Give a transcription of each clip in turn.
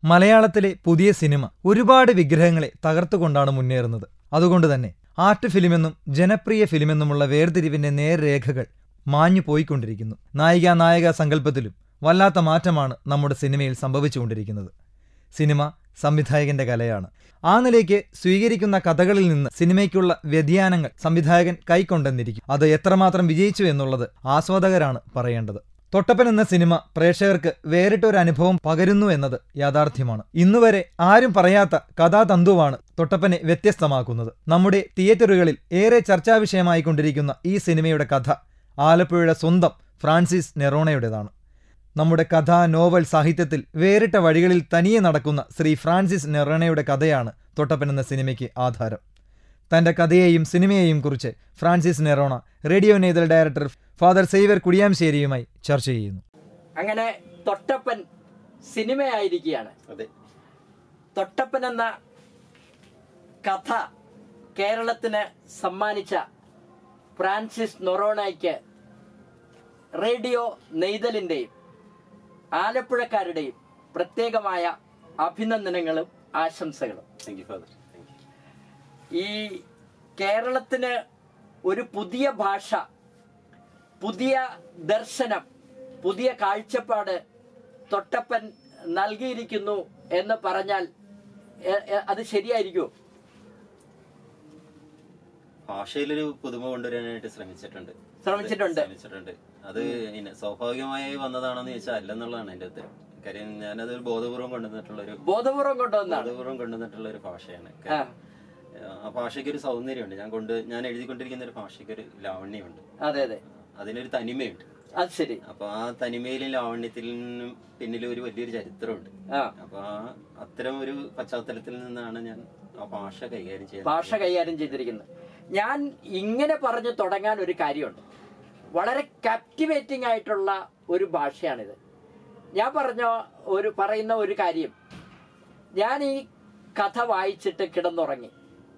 മലയാളത്തിലെ പുതിയ സിനിമ ഒരുപാട് വിഗ്രഹങ്ങളെ തകർത്തുകൊണ്ടാണ് മുന്നേറുന്നത് അതുകൊണ്ട് തന്നെ ആർട്ട് ഫിലിമെന്നും ജനപ്രിയ ഫിലിമെന്നുമുള്ള വേർതിരിവിന്റെ നേർരേഖകൾ മാഞ്ഞു പോയിക്കൊണ്ടിരിക്കുന്നു നായിക നായക സങ്കല്പത്തിലും വല്ലാത്ത മാറ്റമാണ് നമ്മുടെ സിനിമയിൽ സംഭവിച്ചുകൊണ്ടിരിക്കുന്നത് സിനിമ സംവിധായകന്റെ കലയാണ് ആ നിലയ്ക്ക് സ്വീകരിക്കുന്ന കഥകളിൽ നിന്ന് സിനിമയ്ക്കുള്ള വ്യതിയാനങ്ങൾ സംവിധായകൻ കൈക്കൊണ്ടെന്നിരിക്കും അത് എത്രമാത്രം വിജയിച്ചു എന്നുള്ളത് ആസ്വാദകരാണ് പറയേണ്ടത് തൊട്ടപ്പൻ എന്ന സിനിമ പ്രേക്ഷകർക്ക് വേറിട്ടൊരു അനുഭവം പകരുന്നു എന്നത് യാഥാർത്ഥ്യമാണ് ഇന്നുവരെ ആരും പറയാത്ത കഥാതന്തുവാണ് തൊട്ടപ്പനെ വ്യത്യസ്തമാക്കുന്നത് നമ്മുടെ തിയേറ്ററുകളിൽ ഏറെ ചർച്ചാവിഷയമായി കൊണ്ടിരിക്കുന്ന ഈ സിനിമയുടെ കഥ ആലപ്പുഴയുടെ സ്വന്തം ഫ്രാൻസിസ് നെറോണയുടേതാണ് നമ്മുടെ കഥ നോവൽ സാഹിത്യത്തിൽ വേറിട്ട വഴികളിൽ തനിയെ നടക്കുന്ന ശ്രീ ഫ്രാൻസിസ് നെറോണയുടെ കഥയാണ് തൊട്ടപ്പൻ എന്ന സിനിമയ്ക്ക് ആധാരം തന്റെ കഥയെയും സിനിമയെയും കുറിച്ച് Francis Noronha radio Neythal director father Xavier കുടിയാംശേരിയുമായി ചർച്ച ചെയ്യുന്നു അങ്ങനെ തൊട്ടപ്പൻ സിനിമയായിരിക്കുകയാണ് അതെ തൊട്ടപ്പൻ എന്ന കഥ കേരളത്തിന് സമ്മാനിച്ച ഫ്രാൻസിസ് നൊറോണയ്ക്ക് റേഡിയോ നെയ്തലിൻ്റെയും ആലപ്പുഴക്കാരുടെയും പ്രത്യേകമായ അഭിനന്ദനങ്ങളും ആശംസകളും thank you father thank you ഈ കേരളത്തിന് ഒരു പുതിയ ഭാഷ പുതിയ ദർശനം പുതിയ കാഴ്ചപ്പാട് തൊട്ടപ്പൻ നൽകിയിരിക്കുന്നു എന്ന് പറഞ്ഞാൽ എ- എ- അത് ശരിയായിരിക്കുമോ ഭാഷയിലൊരു പുതുമ കൊണ്ടുവരാനായിട്ട് ശ്രമിച്ചിട്ടുണ്ട് ശ്രമിച്ചിട്ടുണ്ട്. അതെ, ശ്രമിച്ചിട്ടുണ്ട് അത് ഇന്ന സ്വാഭാവികമായി വന്നതാണെന്ന് ചോദിച്ചാൽ അല്ലെന്നുള്ളതാണ് എന്റെ ഉത്തരം കാര്യം ഞാനത് ഒരു ബോധപൂർവം കൊണ്ടുവന്നിട്ടുള്ള ഒരു ബോധപൂർവം കൊണ്ടുവന്നാണ് ബോധപൂർവം കൊണ്ടുവന്നിട്ടുള്ള ഒരു ഭാഷയാണ് ആ, കാര്യം, ആ ഭാഷയ്ക്ക് ഒരു സൗന്ദര്യമുണ്ട് ഞാൻ കൊണ്ട് ഞാൻ എഴുതിക്കൊണ്ടിരിക്കുന്ന ഒരു ഭാഷയ്ക്ക് ഒരു ലാവണ്യമുണ്ട് അതെ അതെ അതിനൊരു തനിമയുണ്ട് അത് ശരി അപ്പൊ ആ തനിമയിലും ലാവണ്യത്തിലും പിന്നിൽ ഒരു വലിയൊരു ചരിത്രമുണ്ട് ആ അപ്പൊ ആ അത്തരം ഒരു പശ്ചാത്തലത്തിൽ നിന്നാണ് ഞാൻ ആ ഭാഷ കൈകാര്യം ചെയ്യുന്നത് ഭാഷ കൈകാര്യം ചെയ്തിരിക്കുന്നത് ഞാൻ ഇങ്ങനെ പറഞ്ഞു തുടങ്ങാൻ ഒരു കാര്യമുണ്ട് വളരെ കാപ്റ്റിവേറ്റിംഗ് ആയിട്ടുള്ള ഒരു ഭാഷയാണിത് ഞാൻ പറഞ്ഞ ഒരു പറയുന്ന ഒരു കാര്യം ഞാൻ ഈ കഥ വായിച്ചിട്ട് കിടന്നുറങ്ങി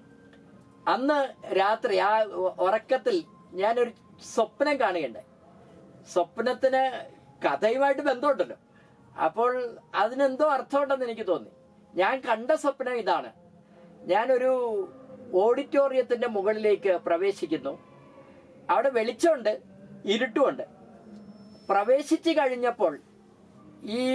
അന്ന് രാത്രി ആ ഉ- ഉറക്കത്തിൽ ഞാനൊരു സ്വപ്നം കാണുകയുണ്ടായി സ്വപ്നത്തിന് കഥയുമായിട്ട് ബന്ധമുണ്ടല്ലോ അപ്പോൾ അതിനെന്തോ അർത്ഥമുണ്ടെന്ന് എനിക്ക് തോന്നി ഞാൻ കണ്ട സ്വപ്നം ഇതാണ് ഞാനൊരു ഓഡിറ്റോറിയത്തിന്റെ മുകളിലേക്ക് പ്രവേശിക്കുന്നു അവിടെ വെളിച്ചമുണ്ട് ഇരുട്ടുമുണ്ട് പ്രവേശിച്ചു കഴിഞ്ഞപ്പോൾ ഈ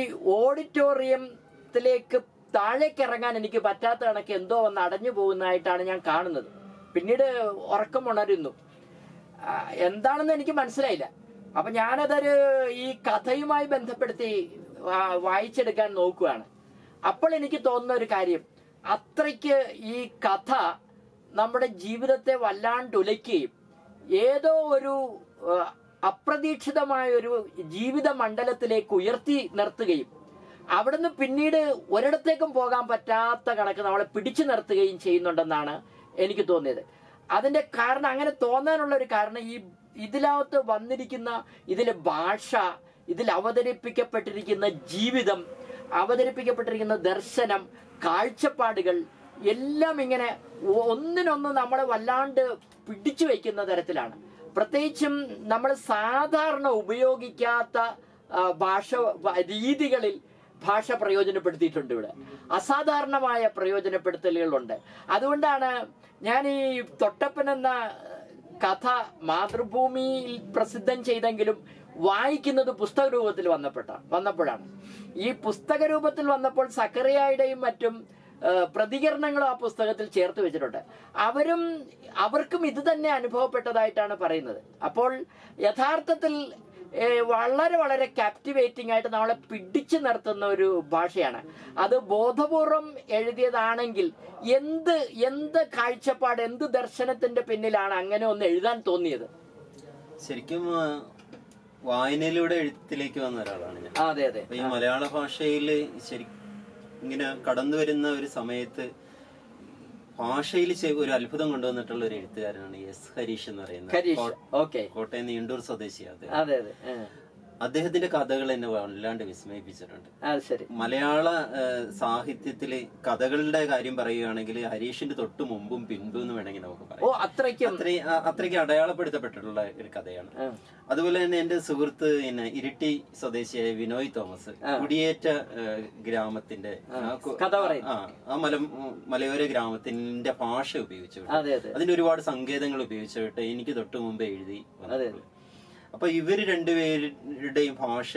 ഓഡിറ്റോറിയത്തിലേക്ക് താഴേക്ക് ഇറങ്ങാൻ എനിക്ക് പറ്റാത്ത കണക്ക് എന്തോ ഒന്ന് അടഞ്ഞു പോകുന്നതായിട്ടാണ് ഞാൻ കാണുന്നത് പിന്നീട് ഉറക്കം ഉണരുന്നു ആ, എന്താണെന്ന് എനിക്ക് മനസ്സിലായില്ല അപ്പൊ ഞാനതൊരു ഈ കഥയുമായി ബന്ധപ്പെടുത്തി വാ- വായിച്ചെടുക്കാൻ നോക്കുകയാണ് അപ്പോൾ എനിക്ക് തോന്നുന്ന ഒരു കാര്യം അത്രയ്ക്ക് ഈ കഥ നമ്മുടെ ജീവിതത്തെ വല്ലാണ്ട് ഉലയ്ക്കുകയും ഏതോ ഒരു ആ, അപ്രതീക്ഷിതമായ ഒരു ജീവിത മണ്ഡലത്തിലേക്ക് ഉയർത്തി നിർത്തുകയും അവിടുന്ന് പിന്നീട് ഒരിടത്തേക്കും പോകാൻ പറ്റാത്ത കണക്ക് നമ്മളെ പിടിച്ചു നിർത്തുകയും ചെയ്യുന്നുണ്ടെന്നാണ് എനിക്ക് തോന്നിയത് അതിന്റെ കാരണം അങ്ങനെ തോന്നാനുള്ള ഒരു കാരണം ഈ ഇതിനകത്ത് വന്നിരിക്കുന്ന ഇതിലെ ഭാഷ ഇതിൽ അവതരിപ്പിക്കപ്പെട്ടിരിക്കുന്ന ജീവിതം അവതരിപ്പിക്കപ്പെട്ടിരിക്കുന്ന ദർശനം കാഴ്ചപ്പാടുകൾ എല്ലാം ഇങ്ങനെ ഒന്നിനൊന്ന് നമ്മളെ വല്ലാണ്ട് പിടിച്ചു വയ്ക്കുന്ന തരത്തിലാണ് പ്രത്യേകിച്ചും നമ്മൾ സാധാരണ ഉപയോഗിക്കാത്ത ആ, ഭാഷ വ- രീതികളിൽ ഭാഷ പ്രയോജനപ്പെടുത്തിയിട്ടുണ്ട് ഇവിടെ അസാധാരണമായ പ്രയോജനപ്പെടുത്തലുകളുണ്ട് അതുകൊണ്ടാണ് ഞാൻ ഈ തൊട്ടപ്പൻ എന്ന കഥ മാതൃഭൂമിയിൽ പ്രസിദ്ധം ചെയ്തെങ്കിലും വായിക്കുന്നത് പുസ്തക രൂപത്തിൽ വന്നപ്പെട്ട വന്നപ്പോഴാണ് ഈ പുസ്തക രൂപത്തിൽ വന്നപ്പോൾ സക്കറിയായുടെയും മറ്റും ആ, പ്രതികരണങ്ങളും ആ പുസ്തകത്തിൽ ചേർത്ത് വെച്ചിട്ടുണ്ട് അവരും അവർക്കും ഇത് തന്നെ അനുഭവപ്പെട്ടതായിട്ടാണ് പറയുന്നത് അപ്പോൾ യഥാർത്ഥത്തിൽ ഏ, വളരെ വളരെ കാപ്റ്റിവേറ്റിംഗ് ആയിട്ട് നമ്മളെ പിടിച്ചു നിർത്തുന്ന ഒരു ഭാഷയാണ് അത് ബോധപൂർവം എഴുതിയതാണെങ്കിൽ എന്ത് എന്ത് കാഴ്ചപ്പാട് എന്ത് ദർശനത്തിന്റെ പിന്നിലാണ് അങ്ങനെ ഒന്ന് എഴുതാൻ തോന്നിയത് ശരിക്കും ആ, വായനയിലൂടെ എഴുത്തിലേക്ക് വന്ന ഒരാളാണ് ഞാൻ ആ, അതെ അതെ അപ്പൊ ഈ മലയാള ഭാഷയിൽ ശരി ഇങ്ങനെ കടന്നു വരുന്ന ഒരു സമയത്ത് ഭാഷയിൽ ഒരു അത്ഭുതം കൊണ്ടുവന്നിട്ടുള്ള ഒരു എഴുത്തുകാരനാണ് എസ് ഹരീഷ് എന്ന് പറയുന്നത് ഹരീഷ് കോ- ഓക്കെ കോട്ടയം നീണ്ടൂർ സ്വദേശിയാണ് അദ്ദേഹം അതെ അതെ ഏ. അദ്ദേഹത്തിന്റെ കഥകൾ എന്നെ വല്ലാണ്ട് വിസ്മയിപ്പിച്ചിട്ടുണ്ട് അത് ശരി മലയാള ഏഹ്, സാഹിത്യത്തില് കഥകളുടെ കാര്യം പറയുകയാണെങ്കിൽ ഹരീഷിന്റെ തൊട്ട് മുമ്പും പിൻപും എന്ന് വേണമെങ്കിൽ നമുക്ക് ഓ പറയാം അത്രയ്ക്കും അത്രയും ആ, അത്രയ്ക്ക് അടയാളപ്പെടുത്തപ്പെട്ടിട്ടുള്ള ഒരു കഥയാണ് ആ. അതുപോലെ തന്നെ എന്റെ സുഹൃത്ത് പിന്നെ ഇരിട്ടി സ്വദേശിയായ വിനോയ് തോമസ് കുടിയേറ്റ ഏഹ്, ഗ്രാമത്തിന്റെ ആ കു- കഥ പറയും ആ ആ മല മലയോര ഗ്രാമത്തിന്റെ ഭാഷ ഉപയോഗിച്ചുകൊണ്ട് അതെ അതെ അതിന് ഒരുപാട് സങ്കേതങ്ങൾ ഉപയോഗിച്ചിട്ട് എനിക്ക് തൊട്ട് മുമ്പേ എഴുതി വന്നിട്ടുള്ളൂ. അപ്പൊ ഇവര് രണ്ടുപേരുടെയും ഭാഷ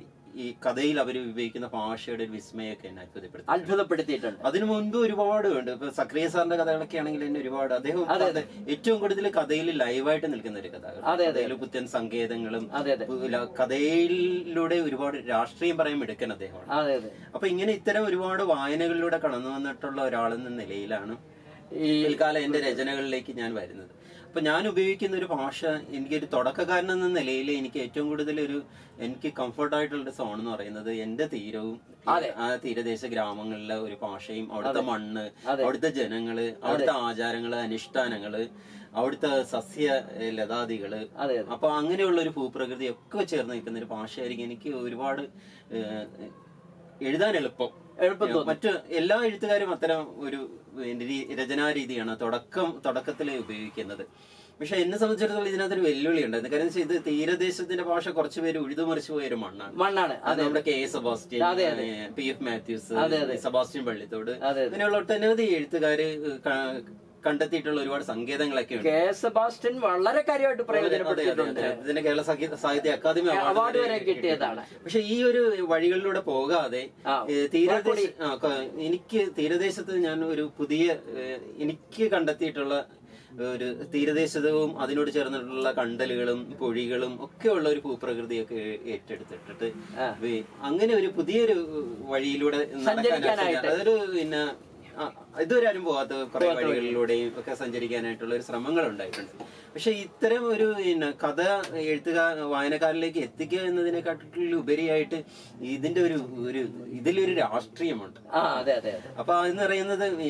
ഈ കഥയിൽ അവർ ഉപയോഗിക്കുന്ന ഭാഷയുടെ ഒരു വിസ്മയൊക്കെ എന്നെ അത്ഭുതപ്പെടുത്തി അത്ഭുതപ്പെടുത്തിയിട്ടുണ്ട് അതിനു മുൻപ് ഒരുപാട് ഉണ്ട് ഇപ്പൊ സക്രിയ സാറിന്റെ കഥകളൊക്കെ ആണെങ്കിൽ തന്നെ ഒരുപാട് അദ്ദേഹം കഥ- ഏറ്റവും കൂടുതൽ കഥയിൽ ലൈവായിട്ട് നിൽക്കുന്ന ഒരു കഥ അതെ, കഥയിൽ പുത്തൻ സങ്കേതങ്ങളും അതെ അതെ ഉല- കഥയിലൂടെ ഒരുപാട് രാഷ്ട്രീയം പറയാൻ എടുക്കാൻ അദ്ദേഹമാണ് അതെ അതെ അപ്പൊ ഇങ്ങനെ ഇത്തരം ഒരുപാട് വായനകളിലൂടെ കടന്നു വന്നിട്ടുള്ള ഒരാളെന്ന നിലയിലാണ് ഈ പിൽക്കാലം എന്റെ രചനകളിലേക്ക് ഞാൻ വരുന്നത് അപ്പൊ ഞാൻ ഉപയോഗിക്കുന്ന ഒരു ഭാഷ എനിക്കൊരു തുടക്കക്കാരൻ എന്ന നിലയിൽ എനിക്ക് ഏറ്റവും കൂടുതൽ ഒരു എനിക്ക് കംഫർട്ട് ആയിട്ടുള്ള ഒരു സോൺ എന്ന് പറയുന്നത് എന്റെ തീരവും ആ തീരദേശ ഗ്രാമങ്ങളിലെ ഒരു ഭാഷയും അവിടുത്തെ മണ്ണ് അവിടുത്തെ ജനങ്ങള് അവിടുത്തെ ആചാരങ്ങള് അനുഷ്ഠാനങ്ങള് അവിടുത്തെ സസ്യ ഏഹ്, ലതാദികള് അതെ അപ്പൊ അങ്ങനെയുള്ള ഒരു ഭൂപ്രകൃതി ഒക്കെ ചേർന്ന് നിൽക്കുന്ന ഒരു ഭാഷയായിരിക്കും എനിക്ക് ഒരുപാട് ഏഹ്, എഴുതാൻ എളുപ്പം എളുപ്പം തോന്നും മറ്റു എല്ലാ എഴുത്തുകാരും അത്തരം ഒരു പിന്നെ രീ- രചനാരീതിയാണ് തുടക്കം തുടക്കത്തിലേ ഉപയോഗിക്കുന്നത് പക്ഷെ എന്നെ സംബന്ധിച്ചിടത്തോളം ഇതിനകത്തൊരു വെല്ലുവിളി ഉണ്ട് കാരണം വെച്ചാൽ ഇത് തീരദേശത്തിന്റെ ഭാഷ കുറച്ച് പേര് ഉഴുതുമറിച്ചു പോയ ഒരു മണ്ണാണ് മണ്ണാണ് അത് നമ്മുടെ കെ എ സെബാസ്റ്റ്യൻ ഏ, പി എഫ് മാത്യൂസ് സെബാസ്റ്റ്യൻ പള്ളിത്തോട് അതെ, അങ്ങനെയുള്ള ഒട്ടനവധി എഴുത്തുകാര് ക- കണ്ടെത്തിയിട്ടുള്ള ഒരുപാട് സങ്കേതങ്ങളൊക്കെ ഉണ്ട് കെ എസ് സെബാസ്റ്റ്യൻ വളരെ കാര്യമായിട്ട് അതെ, അതെ, പ്രയോജനപ്പെട്ടിട്ടുണ്ട് അതെ. ഇതിന്റെ കേരള സാഹിത്യ സാഹിത്യ അക്കാദമി അവാർഡ് വരെ കിട്ടിയതാണ് പക്ഷെ ഈ ഒരു വഴികളിലൂടെ പോകാതെ ആ, ഏ, തീരദേശ ആ, ക- എനിക്ക് തീരദേശത്ത് ഞാൻ ഒരു പുതിയ ഏ, എനിക്ക് കണ്ടെത്തിയിട്ടുള്ള ഒരു തീരദേശവും അതിനോട് ചേർന്നിട്ടുള്ള കണ്ടലുകളും പൊഴികളും ഒക്കെ ഉള്ള ഒരു ഭൂപ്രകൃതിയൊക്കെ ഏറ്റെടുത്തിട്ടിട്ട് ആ. വേ- അങ്ങനെ ഒരു പുതിയൊരു വഴിയിലൂടെ നടക്കാനായിട്ട് അതൊരു പിന്നെ ആ, ഇതുവരെ ആരും പോകാത്ത കുറെ വഴികളിലൂടെയും ഒക്കെ സഞ്ചരിക്കാനായിട്ടുള്ള ഒരു ശ്രമങ്ങൾ ഉണ്ടായിട്ടുണ്ട് പക്ഷെ ഇത്തരം ഒരു പിന്നെ കഥ എഴുത്തുകാർ വായനക്കാരിലേക്ക് എത്തിക്കുക എന്നതിനെക്കാട്ടിലും ഉപരിയായിട്ട് ഇതിന്റെ ഒരു ഒരു ഇതിലൊരു രാഷ്ട്രീയമുണ്ട് ആ അതെ അതെ അതെ അപ്പൊ അതെന്ന് പറയുന്നത് ഈ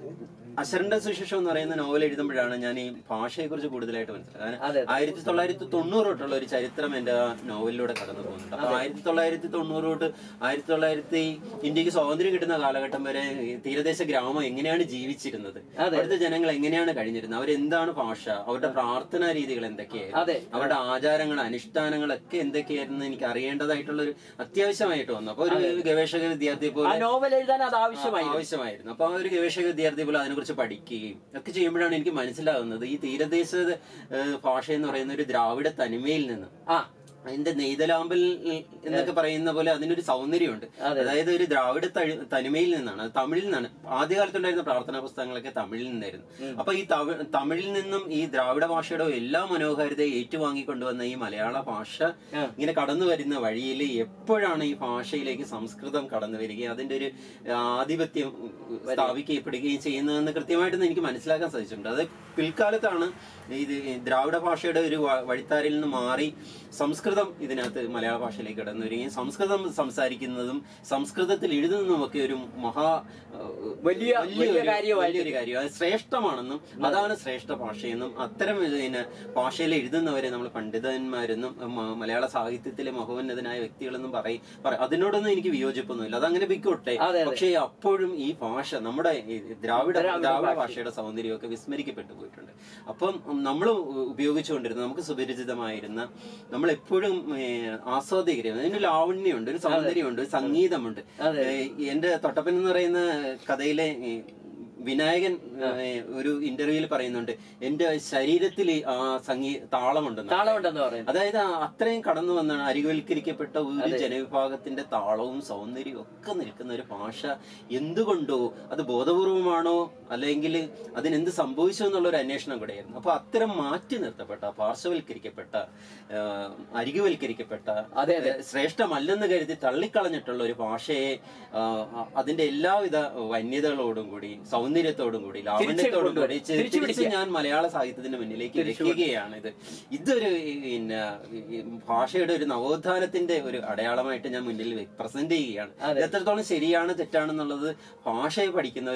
അശരണ്ട സുശേഷം എന്ന് പറയുന്ന നോവൽ എഴുതുമ്പോഴാണ് ഞാൻ ഈ ഭാഷയെ കുറിച്ച് കൂടുതലായിട്ട് മനസ്സിലായത് അതെ. ആയിരത്തി തൊള്ളായിരത്തി തൊണ്ണൂറ് തൊട്ടുള്ള ഒരു ചരിത്രം എന്റെ ആ നോവലിലൂടെ കടന്നു പോകുന്നുണ്ട് അപ്പൊ ആയിരത്തി തൊള്ളായിരത്തി തൊണ്ണൂറ് തൊട്ട് ആയിരത്തി തൊള്ളായിരത്തി ഇന്ത്യക്ക് സ്വാതന്ത്ര്യം കിട്ടുന്ന കാലഘട്ടം വരെ ഈ തീരദേശ ഗ്രാമം എങ്ങനെയാണ് ജീവിച്ചിരുന്നത് അവിടുത്തെ ജനങ്ങൾ എങ്ങനെയാണ് കഴിഞ്ഞിരുന്നത് അവരെന്താണ് ഭാഷ അവരുടെ പ്രാർത്ഥനാ രീതികൾ എന്തൊക്കെയായിരുന്നു അതെ. അവരുടെ ആചാരങ്ങൾ അനുഷ്ഠാനങ്ങളൊക്കെ എന്തൊക്കെയായിരുന്നു എനിക്ക് അറിയേണ്ടതായിട്ടുള്ള ഒരു അത്യാവശ്യമായിട്ട് വന്നു അപ്പൊ ഒരു ഗവേഷക വിദ്യാർത്ഥി ആ പോലെ നോവൽ എഴുതാൻ അത് ആവശ്യമായി ആവശ്യമായിരുന്നു അപ്പൊ ആ ഒരു ഗവേഷക വിദ്യാർത്ഥി പോലെ അതിനെക്കുറിച്ച് പഠിക്കുകയും ഒക്കെ ചെയ്യുമ്പോഴാണ് എനിക്ക് മനസ്സിലാകുന്നത് ഈ തീരദേശ ഏഹ്, ഭാഷ എന്ന് പറയുന്ന ഒരു ദ്രാവിഡ തനിമയിൽ നിന്ന് ആ അതിന്റെ നെയ്തലാമ്പൽ എന്നൊക്കെ പറയുന്ന പോലെ അതിനൊരു സൗന്ദര്യമുണ്ട് അതായത് ഒരു ദ്രാവിഡ തഴി- തനിമയിൽ നിന്നാണ് അത് തമിഴിൽ നിന്നാണ് ആദ്യകാലത്തുണ്ടായിരുന്ന പ്രാർത്ഥനാ പുസ്തകങ്ങളൊക്കെ തമിഴിൽ നിന്നായിരുന്നു അപ്പൊ ഈ തവി- തമിഴിൽ നിന്നും ഈ ദ്രാവിഡ ഭാഷയുടെ എല്ലാ മനോഹാരിതയും ഏറ്റുവാങ്ങിക്കൊണ്ടുവന്ന ഈ മലയാള ഭാഷ ഇങ്ങനെ കടന്നു വരുന്ന വഴിയിൽ എപ്പോഴാണ് ഈ ഭാഷയിലേക്ക് സംസ്കൃതം കടന്നു വരികയും അതിന്റെ ഒരു ആധിപത്യം സ്ഥാപിക്കപ്പെടുകയും ചെയ്യുന്നതെന്ന് കൃത്യമായിട്ടൊന്നും എനിക്ക് മനസ്സിലാക്കാൻ സാധിച്ചിട്ടുണ്ട് അത് പിൽക്കാലത്താണ് ഇത് ഈ ദ്രാവിഡ ഭാഷയുടെ ഒരു വ- വഴിത്താരിൽ നിന്ന് മാറി സംസ്കൃതം ഇതിനകത്ത് മലയാള ഭാഷയിലേക്ക് കടന്നു വരികയും സംസ്കൃതം സംസാരിക്കുന്നതും സംസ്കൃതത്തിൽ എഴുതുന്നതും ഒക്കെ ഒരു മഹാ ഏഹ്, വലിയ- വലിയ ഒരു- കാര്യമായി. വലിയൊരു കാര്യം അത് ശ്രേഷ്ഠമാണെന്നും അതാണ് ശ്രേഷ്ഠ ഭാഷയെന്നും അത്തരം പിന്നെ ഭാഷയിൽ എഴുതുന്നവരെ നമ്മൾ പണ്ഡിതന്മാരെന്നും മ- മലയാള സാഹിത്യത്തിലെ മഹോന്നതനായ വ്യക്തികളെന്നും പറയും പറയും അതിനോടൊന്നും എനിക്ക് വിയോജിപ്പൊന്നുമില്ല അതങ്ങനെ ബിക്കോട്ടെ അതെ, അതെ. പക്ഷേ അപ്പോഴും ഈ ഭാഷ നമ്മുടെ ഈ ദ്രാവിഡ ദ്രാവിഡ ഭാഷയുടെ സൗന്ദര്യമൊക്കെ വിസ്മരിക്കപ്പെട്ടു പോയിട്ടുണ്ട് അപ്പം നമ്മൾ ഉപയോഗിച്ചുകൊണ്ടിരുന്ന നമുക്ക് സുപരിചിതമായിരുന്ന നമ്മൾ എപ്പോഴും ആസ്വാദികരും അതിന് ലാവണ്യമുണ്ട് ഒരു സൗന്ദര്യമുണ്ട് ഒരു സംഗീതമുണ്ട് ഏഹ് എന്റെ തൊട്ടപ്പൻ എന്ന് പറയുന്ന കഥയിലെ ഈ വിനായകൻ ഏഹ്, ഒരു ഇന്റർവ്യൂവിൽ പറയുന്നുണ്ട് എന്റെ ശരീരത്തിൽ ആ സംഗീ താളമുണ്ടെന്ന് താളമുണ്ടെന്ന് പറയുന്നത് അതായത് ആ അത്രയും കടന്നു വന്നാണ് അരികുവൽക്കരിക്കപ്പെട്ട ഒരു ജനവിഭാഗത്തിന്റെ താളവും സൗന്ദര്യവും ഒക്കെ നിൽക്കുന്ന ഒരു ഭാഷ എന്തുകൊണ്ടോ അത് ബോധപൂർവമാണോ അല്ലെങ്കിൽ അതിനെന്ത് സംഭവിച്ചു എന്നുള്ള ഒരു അന്വേഷണം കൂടെയായിരുന്നു അപ്പൊ അത്തരം മാറ്റി നിർത്തപ്പെട്ട പാർശ്വവൽക്കരിക്കപ്പെട്ട ആ, അരികുവൽക്കരിക്കപ്പെട്ട അതെ, അതെ. ഏ, ശ്രേഷ്ഠമല്ലെന്ന് കരുതി തള്ളിക്കളഞ്ഞിട്ടുള്ള ഒരു ഭാഷയെ ആ, അതിന്റെ എല്ലാവിധ വന്യതകളോടും കൂടി സൗന്ദര്യത്തോടും കൂടി ലാവണ്യത്തോടും കൂടി ചെ- തിരിച്ച് ഞാൻ മലയാള സാഹിത്യത്തിന്റെ മുന്നിലേക്ക് വെക്കുകയാണ് ഇത് ഇതൊരു പിന്നെ ഈ ഭാഷയുടെ ഒരു നവോത്ഥാനത്തിന്റെ ഒരു അടയാളമായിട്ട് ഞാൻ മുന്നിൽ പ്രസന്റ് ചെയ്യുകയാണ് ഇത് എത്രത്തോളം ശരിയാണ് തെറ്റാണെന്നുള്ളത് ഭാഷയെ പഠിക്കുന്നവര്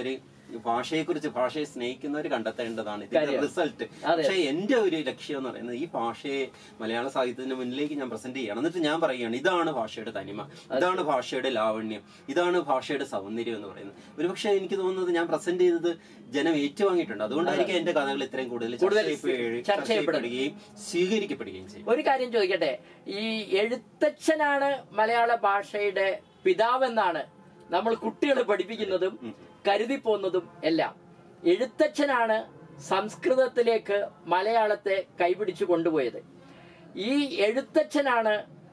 ഭാഷയെക്കുറിച്ച് ഭാഷയെ സ്നേഹിക്കുന്നവർ കണ്ടെത്തേണ്ടതാണ് ഇതിന്റെ കാര്യം. റിസൾട്ട് അതെ. പക്ഷെ എന്റെ ഒരു ലക്ഷ്യം എന്ന് പറയുന്നത് ഈ ഭാഷയെ മലയാള സാഹിത്യത്തിന്റെ മുന്നിലേക്ക് ഞാൻ പ്രസന്റ് ചെയ്യണം എന്നിട്ട് ഞാൻ പറയുകയാണ് ഇതാണ് ഭാഷയുടെ തനിമ ഇതാണ് ഭാഷയുടെ ലാവണ്യം ഇതാണ് ഭാഷയുടെ സൗന്ദര്യം എന്ന് പറയുന്നത് ഒരുപക്ഷെ എനിക്ക് തോന്നുന്നത് ഞാൻ പ്രസന്റ് ചെയ്തത് ജനം ഏറ്റുവാങ്ങിയിട്ടുണ്ട് അതുകൊണ്ടായിരിക്കും എന്റെ കഥകൾ ഇത്രയും കൂടുതൽ കൂടുതൽ ചർച്ച ചെയ്യപ്പെടുകയും- ചർച്ച ചർച്ച ചെയ്യപ്പെടുകയും സ്വീകരിക്കപ്പെടുകയും ചെയ്യും ഒരു കാര്യം ചോദിക്കട്ടെ ഈ എഴുത്തച്ഛനാണ് മലയാള ഭാഷയുടെ പിതാവെന്നാണ് നമ്മൾ കുട്ടികളെ പഠിപ്പിക്കുന്നതും കരുതി പോകുന്നതും എല്ലാം എഴുത്തച്ഛനാണ് സംസ്കൃതത്തിലേക്ക് മലയാളത്തെ കൈപിടിച്ചു കൊണ്ടുപോയത് ഈ എഴുത്തച്ഛനാണ്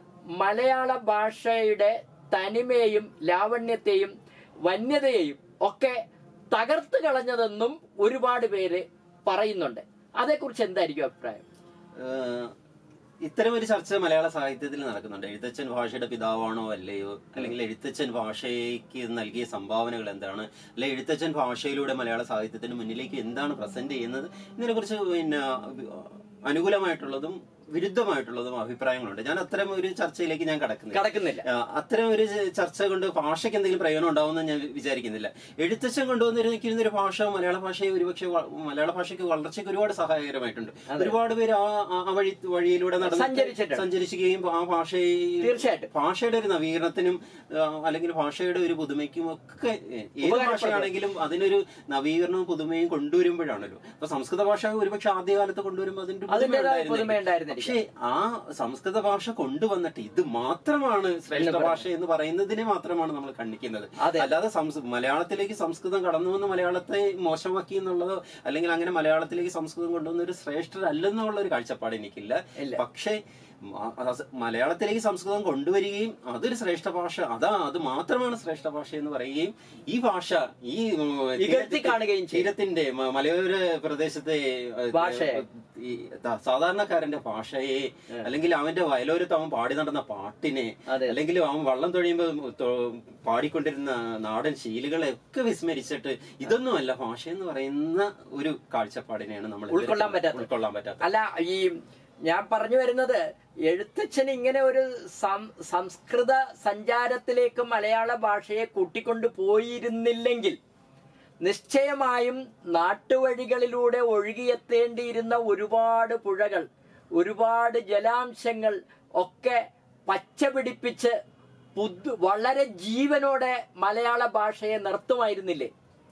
മലയാള ഭാഷയുടെ തനിമയെയും ലാവണ്യത്തെയും വന്യതയെയും ഒക്കെ തകർത്ത് കളഞ്ഞതെന്നും ഒരുപാട് പേര് പറയുന്നുണ്ട് അതേക്കുറിച്ച് എന്തായിരിക്കും അഭിപ്രായം ഏഹ് ഇത്തരം ഒരു ചർച്ച മലയാള സാഹിത്യത്തിൽ നടക്കുന്നുണ്ട് എഴുത്തച്ഛൻ ഭാഷയുടെ പിതാവാണോ അല്ലയോ അല്ലെങ്കിൽ എഴുത്തച്ഛൻ ഭാഷയ്ക്ക് നൽകിയ സംഭാവനകൾ എന്താണ് അല്ലെ എഴുത്തച്ഛൻ ഭാഷയിലൂടെ മലയാള സാഹിത്യത്തിന് മുന്നിലേക്ക് എന്താണ് പ്രസന്റ് ചെയ്യുന്നത് ഇതിനെ കുറിച്ച് പിന്നെ അനുകൂലമായിട്ടുള്ളതും വിരുദ്ധമായിട്ടുള്ളതും അഭിപ്രായങ്ങളുണ്ട് ഞാൻ അത്തരം ഒരു ചർച്ചയിലേക്ക് ഞാൻ കടക്കുന്നില്ല കടക്കുന്നില്ല ആ, അത്തരം ഒരു ചർച്ച കൊണ്ട് ഭാഷയ്ക്ക് എന്തെങ്കിലും പ്രയോജനം ഉണ്ടാവുമെന്ന് ഞാൻ വിചാരിക്കുന്നില്ല എഴുത്തച്ഛൻ കൊണ്ടുവന്നിരിക്കുന്ന ഒരു ഭാഷ മലയാള ഭാഷയെ ഒരുപക്ഷെ വ- മലയാള ഭാഷയ്ക്ക് വളർച്ചയ്ക്ക് ഒരുപാട് സഹായകരമായിട്ടുണ്ട് ഒരുപാട് പേര് ആ ആ- ആ വഴി വഴിയിലൂടെ നടന്ന് സഞ്ചരിച്ചിട്ടുണ്ട്. സഞ്ചരിക്കുകയും ആ ഭാഷയെ തീർച്ചയായിട്ടും. ഭാഷയുടെ ഒരു നവീകരണത്തിനും ആ, അല്ലെങ്കിൽ ഭാഷയുടെ ഒരു പുതുമയ്ക്കും ഒക്കെ ഏ- ഏത് ഉപകാരപ്പെടും. ഭാഷയാണെങ്കിലും അതിനൊരു നവീകരണവും പുതുമയും കൊണ്ടുവരുമ്പോഴാണല്ലോ ഇപ്പൊ സംസ്കൃത ഭാഷ ഒരുപക്ഷെ ആദ്യകാലത്ത് കൊണ്ടുവരുമ്പോൾ അതിന്റെ ഒരു പുതുമ അതിന്റേതായ ഉണ്ടായിരുന്നില്ല. പുതുമ ഉണ്ടായിരുന്നില്ല. പക്ഷേ ആ സംസ്കൃത ഭാഷ കൊണ്ടുവന്നിട്ട് ഇത് മാത്രമാണ് ശ്രേഷ്ഠ ഭാഷ എന്ന് പറയുന്നതിനെ മാത്രമാണ് നമ്മൾ ഖണ്ഡിക്കുന്നത് അതെ. അല്ലാതെ സംസ്- മലയാളത്തിലേക്ക് സംസ്കൃതം കടന്നു വന്ന് മലയാളത്തെ മോശമാക്കി എന്നുള്ളതോ അല്ലെങ്കിൽ അങ്ങനെ മലയാളത്തിലേക്ക് സംസ്കൃതം കൊണ്ടുവന്ന ഒരു ശ്രേഷ്ഠരല്ലെന്നുള്ള ഒരു കാഴ്ചപ്പാട് എനിക്കില്ല ഇല്ല. പക്ഷേ മ- അസ- മലയാളത്തിലേക്ക് സംസ്കൃതം കൊണ്ടുവരികയും അതൊരു ശ്രേഷ്ഠ ഭാഷ അതാ അത് മാത്രമാണ് ശ്രേഷ്ഠ ഭാഷ എന്ന് പറയുകയും ഈ ഭാഷ ഈ ഉം, ഇകഴ്ത്തി കാണുകയും ചെയ്യും. തീരത്തിന്റെ മ- മലയോര പ്രദേശത്തെ ഏഹ്, ഭാഷയെ. ഈ ത- സാധാരണക്കാരന്റെ ഭാഷയെ അല്ലെങ്കിൽ അവന്റെ വയലോരത്ത് അവൻ പാടി നടന്ന പാട്ടിനെ അതെ. അല്ലെങ്കിൽ അവൻ വള്ളം തൊഴിയുമ്പോൾ തൊ- പാടിക്കൊണ്ടിരുന്ന നാടൻ ശീലുകളെ ഒക്കെ വിസ്മരിച്ചിട്ട് ഇതൊന്നുമല്ല ഭാഷ എന്ന് പറയുന്ന ഒരു കാഴ്ചപ്പാടിനെയാണ് നമ്മൾ ഇതുവരെ ഉൾക്കൊള്ളാൻ പറ്റാത്തത്. ഉൾക്കൊള്ളാൻ പറ്റാത്ത അല്ല ഈ ഞാൻ പറഞ്ഞു വരുന്നത് എഴുത്തച്ഛൻ ഇങ്ങനെ ഒരു സം- സംസ്കൃത സഞ്ചാരത്തിലേക്ക് മലയാള ഭാഷയെ കൂട്ടിക്കൊണ്ടു പോയിരുന്നില്ലെങ്കിൽ നിശ്ചയമായും നാട്ടുവഴികളിലൂടെ ഒഴുകിയെത്തേണ്ടിയിരുന്ന ഒരുപാട് പുഴകൾ ഒരുപാട് ജലാംശങ്ങൾ ഒക്കെ പച്ച പിടിപ്പിച്ച് പുതു വളരെ ജീവനോടെ മലയാള ഭാഷയെ നിർത്തുമായിരുന്നില്ലേ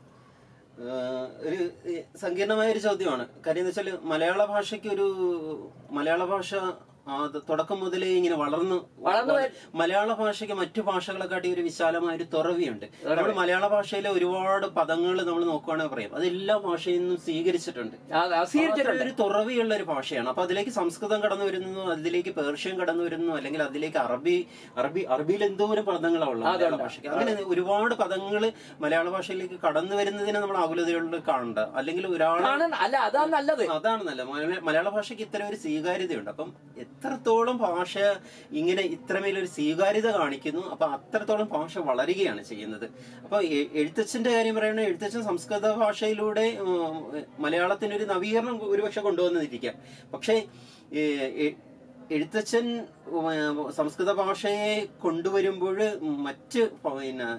ഏഹ് ഒരു ഏഹ് സങ്കീർണമായ ഒരു ചോദ്യമാണ് കാര്യം എന്ന് വെച്ചാൽ മലയാള ഭാഷയ്ക്ക് ഒരു മലയാള ഭാഷ ആ, അത് തുടക്കം മുതലേ ഇങ്ങനെ വളർന്നു വളർന്നു വ- മലയാള ഭാഷയ്ക്ക് മറ്റു ഭാഷകളെക്കാട്ടി ഒരു വിശാലമായ ഒരു തുറവിയുണ്ട് നമ്മൾ മലയാള ഭാഷയിലെ ഒരുപാട് പദങ്ങൾ നമ്മൾ നോക്കുകയാണെങ്കിൽ പറയാം അത് എല്ലാ ഭാഷയിൽ നിന്നും സ്വീകരിച്ചിട്ടുണ്ട് ആ, ആ, സ്വീകരിച്ചിട്ടുണ്ട് ഒരു തുറവിയുള്ള ഒരു ഭാഷയാണ് അപ്പൊ അതിലേക്ക് സംസ്കൃതം കടന്നു വരുന്നു അതിലേക്ക് പേർഷ്യൻ കടന്നു വരുന്നു അല്ലെങ്കിൽ അതിലേക്ക് അറബി അറബി അറബിയിൽ എന്തോരം പദങ്ങളാണ് മലയാള ഭാഷയ്ക്ക് അങ്ങനെ ഒരുപാട് പദങ്ങൾ മലയാള ഭാഷയിലേക്ക് കടന്നു വരുന്നതിനെ നമ്മൾ ആകുലതയോട് കാണണ്ട അല്ലെങ്കിൽ ഒരാൾ കാണണം അല്ല അതാ നല്ലത് അതാണ് നല്ല മലയാള- മലയാള ഭാഷയ്ക്ക് ഇത്തരം ഒരു സ്വീകാര്യതയുണ്ട് അപ്പം എത്രത്തോളം ഭാഷ ഇങ്ങനെ ഇത്രമേലൊരു സ്വീകാര്യത കാണിക്കുന്നു അപ്പൊ അത്രത്തോളം ഭാഷ വളരുകയാണ് ചെയ്യുന്നത് അപ്പൊ എ- എഴുത്തച്ഛന്റെ കാര്യം പറയുന്നത് എഴുത്തച്ഛൻ സംസ്കൃത ഭാഷയിലൂടെ ഉം, മലയാളത്തിന് ഒരു നവീകരണം ഒരുപക്ഷെ കൊണ്ടുവന്നിരിക്കാം പക്ഷേ ഏ, എ- എഴുത്തച്ഛൻ ഉം, സംസ്കൃത ഭാഷയെ കൊണ്ടുവരുമ്പോൾ മറ്റ് പിന്നെ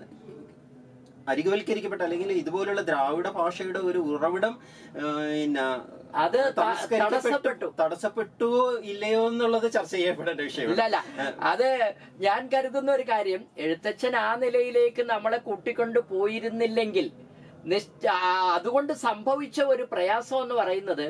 അരികവൽക്കരിക്കപ്പെട്ട അല്ലെങ്കിൽ ഇതുപോലുള്ള ദ്രാവിഡ ഭാഷയുടെ ഒരു ഉറവിടം ആ, പിന്നെ അത് ത- തമസ്കരിക്കപ്പെട്ടു- തടസ്സപ്പെട്ടു. തടസ്സപ്പെട്ടുവോ ഇല്ലയോ എന്നുള്ളത് ചർച്ച ചെയ്യപ്പെടേണ്ട വിഷയമാണ് ഇല്ല അല്ല അത് ഞാൻ കരുതുന്ന ഒരു കാര്യം എഴുത്തച്ഛൻ ആ നിലയിലേക്ക് നമ്മളെ കൂട്ടിക്കൊണ്ട് പോയിരുന്നില്ലെങ്കിൽ നിശ്ച- ആ, അതുകൊണ്ട് സംഭവിച്ച ഒരു പ്രയാസം എന്ന് പറയുന്നത്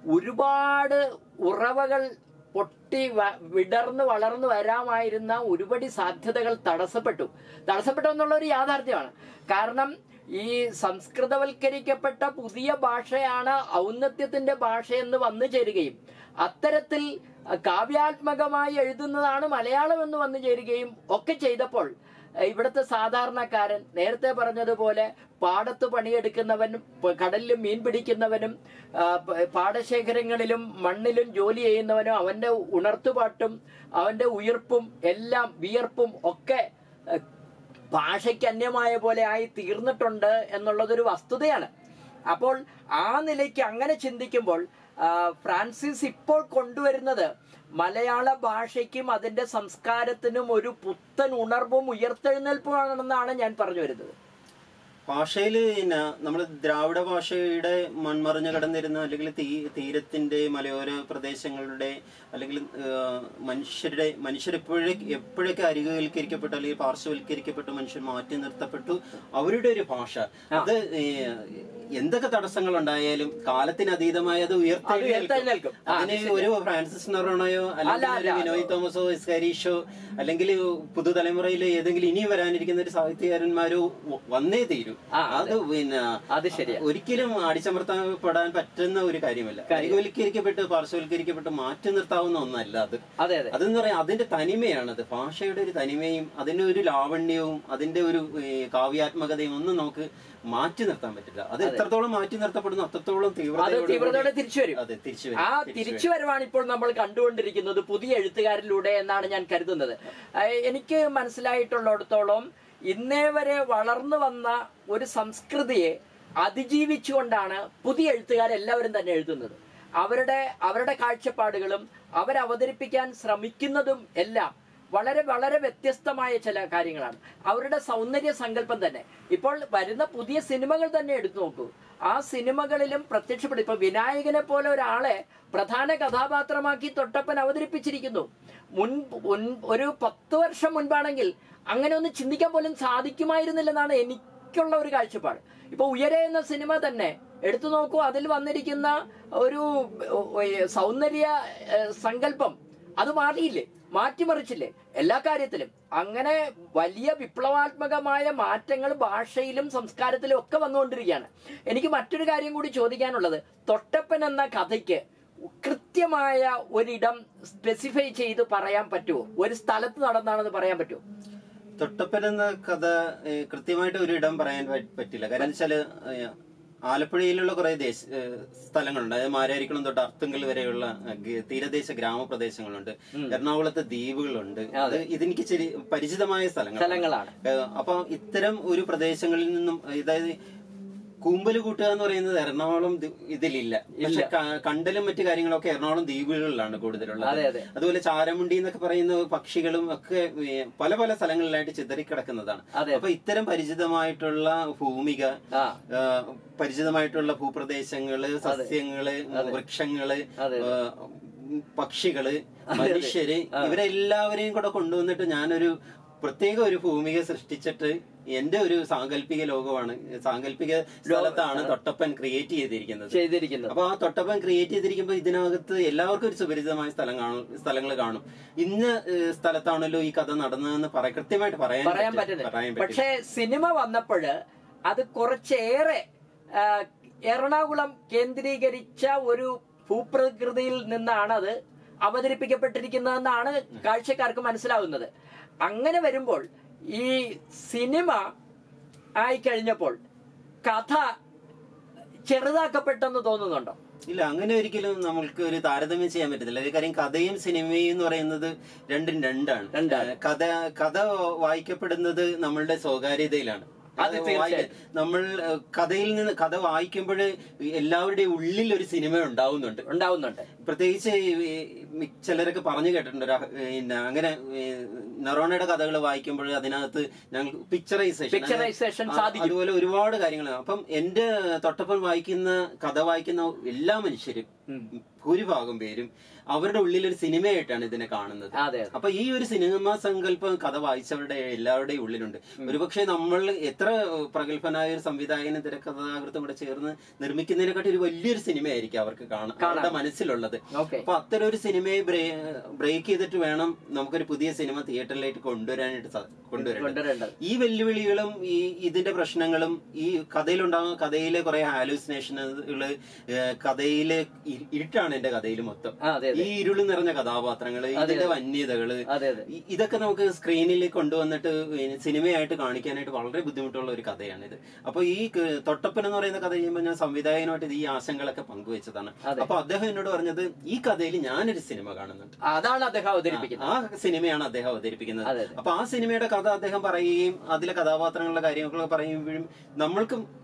ഒരുപാട് ഉറവകൾ പൊട്ടി വ- വിടർന്ന് വളർന്നു വരാമായിരുന്ന ഒരുപടി സാധ്യതകൾ തടസ്സപ്പെട്ടു തടസ്സപ്പെട്ടു എന്നുള്ള ഒരു യാഥാർത്ഥ്യമാണ് കാരണം ഈ സംസ്കൃതവൽക്കരിക്കപ്പെട്ട പുതിയ ഭാഷയാണ് ഔന്നത്യത്തിന്റെ ഭാഷയെന്ന് വന്നു ചേരുകയും അത്തരത്തിൽ കാവ്യാത്മകമായി എഴുതുന്നതാണ് മലയാളം എന്ന് വന്നു ചേരുകയും ഒക്കെ ചെയ്തപ്പോൾ ഏഹ്, ഇവിടുത്തെ സാധാരണക്കാരൻ നേരത്തെ പറഞ്ഞതുപോലെ പാടത്ത് പണിയെടുക്കുന്നവനും പ- കടലിൽ മീൻ പിടിക്കുന്നവനും ആ, പ- പാടശേഖരങ്ങളിലും മണ്ണിലും ജോലി ചെയ്യുന്നവനും അവന്റെ ഉണർത്തുപാട്ടും അവന്റെ ഉയിർപ്പും എല്ലാം വിയർപ്പും ഒക്കെ ഏഹ്, ഭാഷയ്ക്ക് അന്യമായ പോലെ ആയി തീർന്നിട്ടുണ്ട് എന്നുള്ളതൊരു വസ്തുതയാണ് അപ്പോൾ ആ നിലയ്ക്ക് അങ്ങനെ ചിന്തിക്കുമ്പോൾ ആ, ഫ്രാൻസിസ് ഇപ്പോൾ കൊണ്ടുവരുന്നത് മലയാള ഭാഷയ്ക്കും അതിന്റെ സംസ്കാരത്തിനും ഒരു പുത്തൻ ഉണർവും ഉയർത്തെഴുന്നേൽപ്പുമാണെന്നാണ് ഞാൻ പറഞ്ഞു വരുന്നത് ഭാഷയില് പിന്നെ നമ്മൾ ദ്രാവിഡ ഭാഷയുടെ മൺമറഞ്ഞു കിടന്നിരുന്ന അല്ലെങ്കിൽ തീ തീരത്തിന്റെ മലയോര പ്രദേശങ്ങളുടെ അല്ലെങ്കിൽ ആ, മനുഷ്യരുടെ മനുഷ്യരെപ്പോഴേ എപ്പോഴൊക്കെ അരികവൽക്കരിക്കപ്പെട്ടു അല്ലെങ്കിൽ പാർശ്വവൽക്കരിക്കപ്പെട്ടു മനുഷ്യർ മാറ്റി നിർത്തപ്പെട്ടു അവരുടെ ഒരു ഭാഷ അത് ഈ, എന്തൊക്കെ തടസ്സങ്ങൾ ഉണ്ടായാലും കാലത്തിന് അതീതമായി അത് ഉയർത്തെഴുന്നേൽക്കും ഉയർത്തെഴുന്നേൽക്കും. ആ, അതിന് ഒരു ഫ്രാൻസിസ് നൊറോണയോ അല്ലെങ്കിൽ ഒരു വിനോയ് തോമസോ ഇസ്കാരീഷോ അല്ലെങ്കിൽ പുതുതലമുറയിലെ ഏതെങ്കിലും ഇനി വരാനിരിക്കുന്ന ഒരു സാഹിത്യകാരന്മാരോ വന്നേ തീരൂ ആ, അത് പിന്നെ അത് ശരിയാ ഒരിക്കലും അടിച്ചമർത്തപ്പെടാൻ പറ്റുന്ന ഒരു കാര്യമല്ല കരികവൽക്കരിക്കപ്പെട്ട് പാർശ്വവൽക്കരിക്കപ്പെട്ട് മാറ്റി നിർത്താവുന്ന ഒന്നല്ല അത് അതെ അതെ അതെന്ന് പറയാം അതിന്റെ തനിമയാണത് ഭാഷയുടെ ഒരു തനിമയും അതിന്റെ ഒരു ലാവണ്യവും അതിന്റെ ഒരു ഏ, കാവ്യാത്മകതയും ഒന്നും നമുക്ക് മാറ്റി നിർത്താൻ പറ്റില്ല അത് എത്രത്തോളം മാറ്റി നിർത്തപ്പെടുന്നു അത്രത്തോളം അത് തീവ്രതയോടുകൂടി- തീവ്രതയോടെ തിരിച്ചു വരും അതെ തിരിച്ചു ആ വരും തിരിച്ചു വരവാണ് ഇപ്പോൾ നമ്മൾ കണ്ടുകൊണ്ടിരിക്കുന്നത് പുതിയ എഴുത്തുകാരിലൂടെ എന്നാണ് ഞാൻ കരുതുന്നത് ആ, എനിക്ക് മനസ്സിലായിട്ടുള്ളിടത്തോളം ഇന്നേ വരെ വളർന്നു വന്ന ഒരു സംസ്കൃതിയെ അതിജീവിച്ചുകൊണ്ടാണ് പുതിയ എഴുത്തുകാരെല്ലാവരും തന്നെ എഴുതുന്നത് അവരുടെ അവരുടെ കാഴ്ചപ്പാടുകളും അവരവതരിപ്പിക്കാൻ ശ്രമിക്കുന്നതും എല്ലാം വളരെ വളരെ വ്യത്യസ്തമായ ചില കാര്യങ്ങളാണ് അവരുടെ സൗന്ദര്യ സങ്കല്പം തന്നെ ഇപ്പോൾ വരുന്ന പുതിയ സിനിമകൾ തന്നെ എടുത്തു നോക്കൂ ആ സിനിമകളിലും പ്രത്യക്ഷപ്പെടും ഇപ്പൊ വിനായകനെ പോലെ ഒരാളെ പ്രധാന കഥാപാത്രമാക്കി തൊട്ടപ്പൻ അവതരിപ്പിച്ചിരിക്കുന്നു മുൻ മുൻ- ഒരു പത്ത് വർഷം മുൻപാണെങ്കിൽ അങ്ങനെ ഒന്ന് ചിന്തിക്കാൻ പോലും സാധിക്കുമായിരുന്നില്ലെന്നാണ് എനിക്കുള്ള ഒരു കാഴ്ചപ്പാട് ഇപ്പൊ ഉയരെ എന്ന സിനിമ തന്നെ എടുത്തു നോക്കൂ അതിൽ വന്നിരിക്കുന്ന ഒരു ഏഹ്, സൗന്ദര്യ ഏഹ്, സങ്കല്പം അത് മാറിയില്ലേ മാറ്റിമറിച്ചില്ലേ എല്ലാ കാര്യത്തിലും അങ്ങനെ വലിയ വിപ്ലവാത്മകമായ മാറ്റങ്ങൾ ഭാഷയിലും സംസ്കാരത്തിലും ഒക്കെ വന്നുകൊണ്ടിരിക്കുകയാണ് എനിക്ക് മറ്റൊരു കാര്യം കൂടി ചോദിക്കാനുള്ളത് തൊട്ടപ്പൻ എന്ന കഥയ്ക്ക് കൃത്യമായ ഒരിടം സ്പെസിഫൈ ചെയ്ത് പറയാൻ പറ്റുമോ ഒരു സ്ഥലത്ത് നടന്നാണെന്ന് പറയാൻ പറ്റുമോ തൊട്ടപ്പൻ എന്ന കഥ ഏ, കൃത്യമായിട്ട് ഒരു ഇടം പറയാൻ പ- പറ്റില്ല കാരണം വെച്ചാല് ഏ, ആലപ്പുഴയിലുള്ള കുറെ ദേശ ഏ, സ്ഥലങ്ങളുണ്ട് അതായത് മാരാരിക്കുളം തൊട്ട് അർത്തുങ്കൽ വരെയുള്ള ഏ, ഗ- തീരദേശ ഗ്രാമപ്രദേശങ്ങളുണ്ട് എറണാകുളത്ത് ദ്വീപുകളുണ്ട് അത് ഇതെനിക്ക് ശരി പരിചിതമായ സ്ഥലങ്ങൾ സ്ഥലങ്ങളാണ് അപ്പൊ ഇത്തരം ഒരു പ്രദേശങ്ങളിൽ നിന്നും അതായത് കൂമ്പല് കൂട്ടുക എന്ന് പറയുന്നത് എറണാകുളം ദി- ഇതിലില്ല പക്ഷെ ക- കണ്ടലും മറ്റു കാര്യങ്ങളൊക്കെ എറണാകുളം ദ്വീപുകളിലാണ് കൂടുതലുള്ളത് അതെ അതെ അതുപോലെ ചാരമുണ്ടി എന്നൊക്കെ പറയുന്ന പക്ഷികളും ഒക്കെ ഏ, പല പല സ്ഥലങ്ങളിലായിട്ട് ചിതറിക്കിടക്കുന്നതാണ് അതെ. അപ്പൊ ഇത്തരം പരിചിതമായിട്ടുള്ള ഭൂമിക ആ ആ, പരിചിതമായിട്ടുള്ള ഭൂപ്രദേശങ്ങള് സസ്യങ്ങള് വൃക്ഷങ്ങള് അതെ, ആ, പക്ഷികള് മനുഷ്യര് ഇവരെല്ലാവരെയും കൂടെ കൊണ്ടുവന്നിട്ട് ഞാനൊരു പ്രത്യേക ഒരു ഭൂമിക സൃഷ്ടിച്ചിട്ട് എന്റെ ഒരു സാങ്കല്പിക ലോകമാണ് സാങ്കല്പിക സ്ഥലത്താണ് തൊട്ടപ്പൻ ക്രിയേറ്റ് ചെയ്തിരിക്കുന്നത് ചെയ്തിരിക്കുന്നത് അപ്പൊ ആ തൊട്ടപ്പൻ ക്രിയേറ്റ് ചെയ്തിരിക്കുമ്പോൾ ഇതിനകത്ത് എല്ലാവർക്കും ഒരു സുപരിചിതമായ സ്ഥലം കാണും സ്ഥലങ്ങൾ കാണും ഇന്ന ഏഹ്, സ്ഥലത്താണല്ലോ ഈ കഥ നടന്നതെന്ന് പറ കൃത്യമായിട്ട് പറയാൻ പറയാൻ പറ്റില്ല. പറ്റുന്നത് പറയാൻ പറ്റില്ല പക്ഷേ സിനിമ വന്നപ്പോഴ് അത് കുറച്ചേറെ ആ, എറണാകുളം കേന്ദ്രീകരിച്ച ഒരു ഭൂപ്രകൃതിയിൽ നിന്നാണ് അത് അവതരിപ്പിക്കപ്പെട്ടിരിക്കുന്നതെന്നാണ് കാഴ്ചക്കാർക്ക് മനസ്സിലാവുന്നത് അങ്ങനെ വരുമ്പോൾ ഈ സിനിമ ആയി കഴിഞ്ഞപ്പോൾ കഥ ചെറുതാക്കപ്പെട്ടെന്ന് തോന്നുന്നുണ്ടോ ഇല്ല അങ്ങനെ ഒരിക്കലും നമ്മൾക്ക് ഒരു താരതമ്യം ചെയ്യാൻ പറ്റത്തില്ല ഒരു കാര്യം കഥയും സിനിമയും എന്ന് പറയുന്നത് രണ്ടും രണ്ടാണ് രണ്ടാണ്. ഏഹ് കഥ കഥ വായിക്കപ്പെടുന്നത് നമ്മളുടെ സ്വകാര്യതയിലാണ് അത് തീർച്ചയായും. വായിക്ക- നമ്മൾ ഏഹ്, കഥയിൽ നിന്ന് കഥ വായിക്കുമ്പോൾ എല്ലാവരുടെയും ഉള്ളിൽ ഒരു സിനിമ ഉണ്ടാവുന്നുണ്ട് ഉണ്ടാവുന്നുണ്ട് പ്രത്യേകിച്ച് ഈ- ഈ ചിലരൊക്കെ പറഞ്ഞു കേട്ടിട്ടുണ്ട് ഒരു അഹ- പിന്നെ അങ്ങനെ ഈ നെറോണയുടെ കഥകൾ വായിക്കുമ്പോൾ അതിനകത്ത് ഞങ്ങൾ പിക്ചറൈസേഷൻ Picturization സാധിക്കും. അതുപോലെ ഒരുപാട് കാര്യങ്ങളാണ് അപ്പം എന്റെ തൊട്ടപ്പം വായിക്കുന്ന കഥ വായിക്കുന്ന എല്ലാ മനുഷ്യരും ഭൂരിഭാഗം പേരും അവരുടെ ഉള്ളിൽ ഒരു സിനിമയായിട്ടാണ് ഇതിനെ കാണുന്നത് അതെ അപ്പൊ ഈ ഒരു സിനിമ സങ്കല്പം കഥ വായിച്ചവരുടെ എല്ലാവരുടെയും ഉള്ളിലുണ്ട് ഒരുപക്ഷെ നമ്മൾ എത്ര പ്രഗത്ഭനായ ഒരു സംവിധായകനും തിരക്കഥാകൃത്തും കൂടെ ചേർന്ന് നിർമ്മിക്കുന്നതിനെക്കാട്ടി ഒരു വലിയൊരു സിനിമയായിരിക്കും അവർക്ക് കാണാൻ അവരുടെ മനസ്സിലുള്ളത് ഓക്കെ അപ്പൊ അത്തരം ഒരു സിനിമയെ ബ്രേക്ക് ചെയ്തിട്ട് വേണം നമുക്കൊരു പുതിയ സിനിമ തിയേറ്ററിലേക്ക് കൊണ്ടുവരാനായിട്ട് സാ- കൊണ്ടുവരേണ്ടത് കൊണ്ടുവരേണ്ടത് ഈ വെല്ലുവിളികളും ഈ ഇതിന്റെ പ്രശ്നങ്ങളും ഈ കഥയിലുണ്ടാകുന്ന കഥയിലെ കുറെ ഹാലൂസിനേഷനുകള് കഥയിലെ ഇ- ഇരുട്ടാണ് എന്റെ കഥയിൽ മൊത്തം ആ, അതെ ഈ ഇരുള് നിറഞ്ഞ കഥാപാത്രങ്ങള് ഇതിന്റെ വന്യതകള് അതെ അതെ ഇ- ഇതൊക്കെ നമുക്ക് സ്ക്രീനിൽ കൊണ്ടുവന്നിട്ട് ഇനി സിനിമയായിട്ട് കാണിക്കാനായിട്ട് വളരെ ബുദ്ധിമുട്ടുള്ള ഒരു കഥയാണിത് അപ്പൊ ഈ ക- തൊട്ടപ്പൻ എന്ന് പറയുന്ന കഥ ചെയ്യുമ്പോൾ ഞാൻ സംവിധായകനുമായിട്ട് ഈ ആശങ്കകളൊക്കെ പങ്കുവെച്ചതാണ് അതെ. അപ്പൊ അദ്ദേഹം എന്നോട് പറഞ്ഞത് ഈ കഥയിൽ ഞാനൊരു സിനിമ കാണുന്നുണ്ട് അതാണ് അദ്ദേഹം അവതരിപ്പിക്കുന്നത് ആ സിനിമയാണ് അദ്ദേഹം അവതരിപ്പിക്കുന്നത് അതെ, അതെ. അപ്പൊ ആ സിനിമയുടെ കഥ അദ്ദേഹം പറയുകയും അതിലെ കഥാപാത്രങ്ങളുടെ കാര്യങ്ങളൊക്കെ പറയുമ്പോഴും നമ്മൾക്കും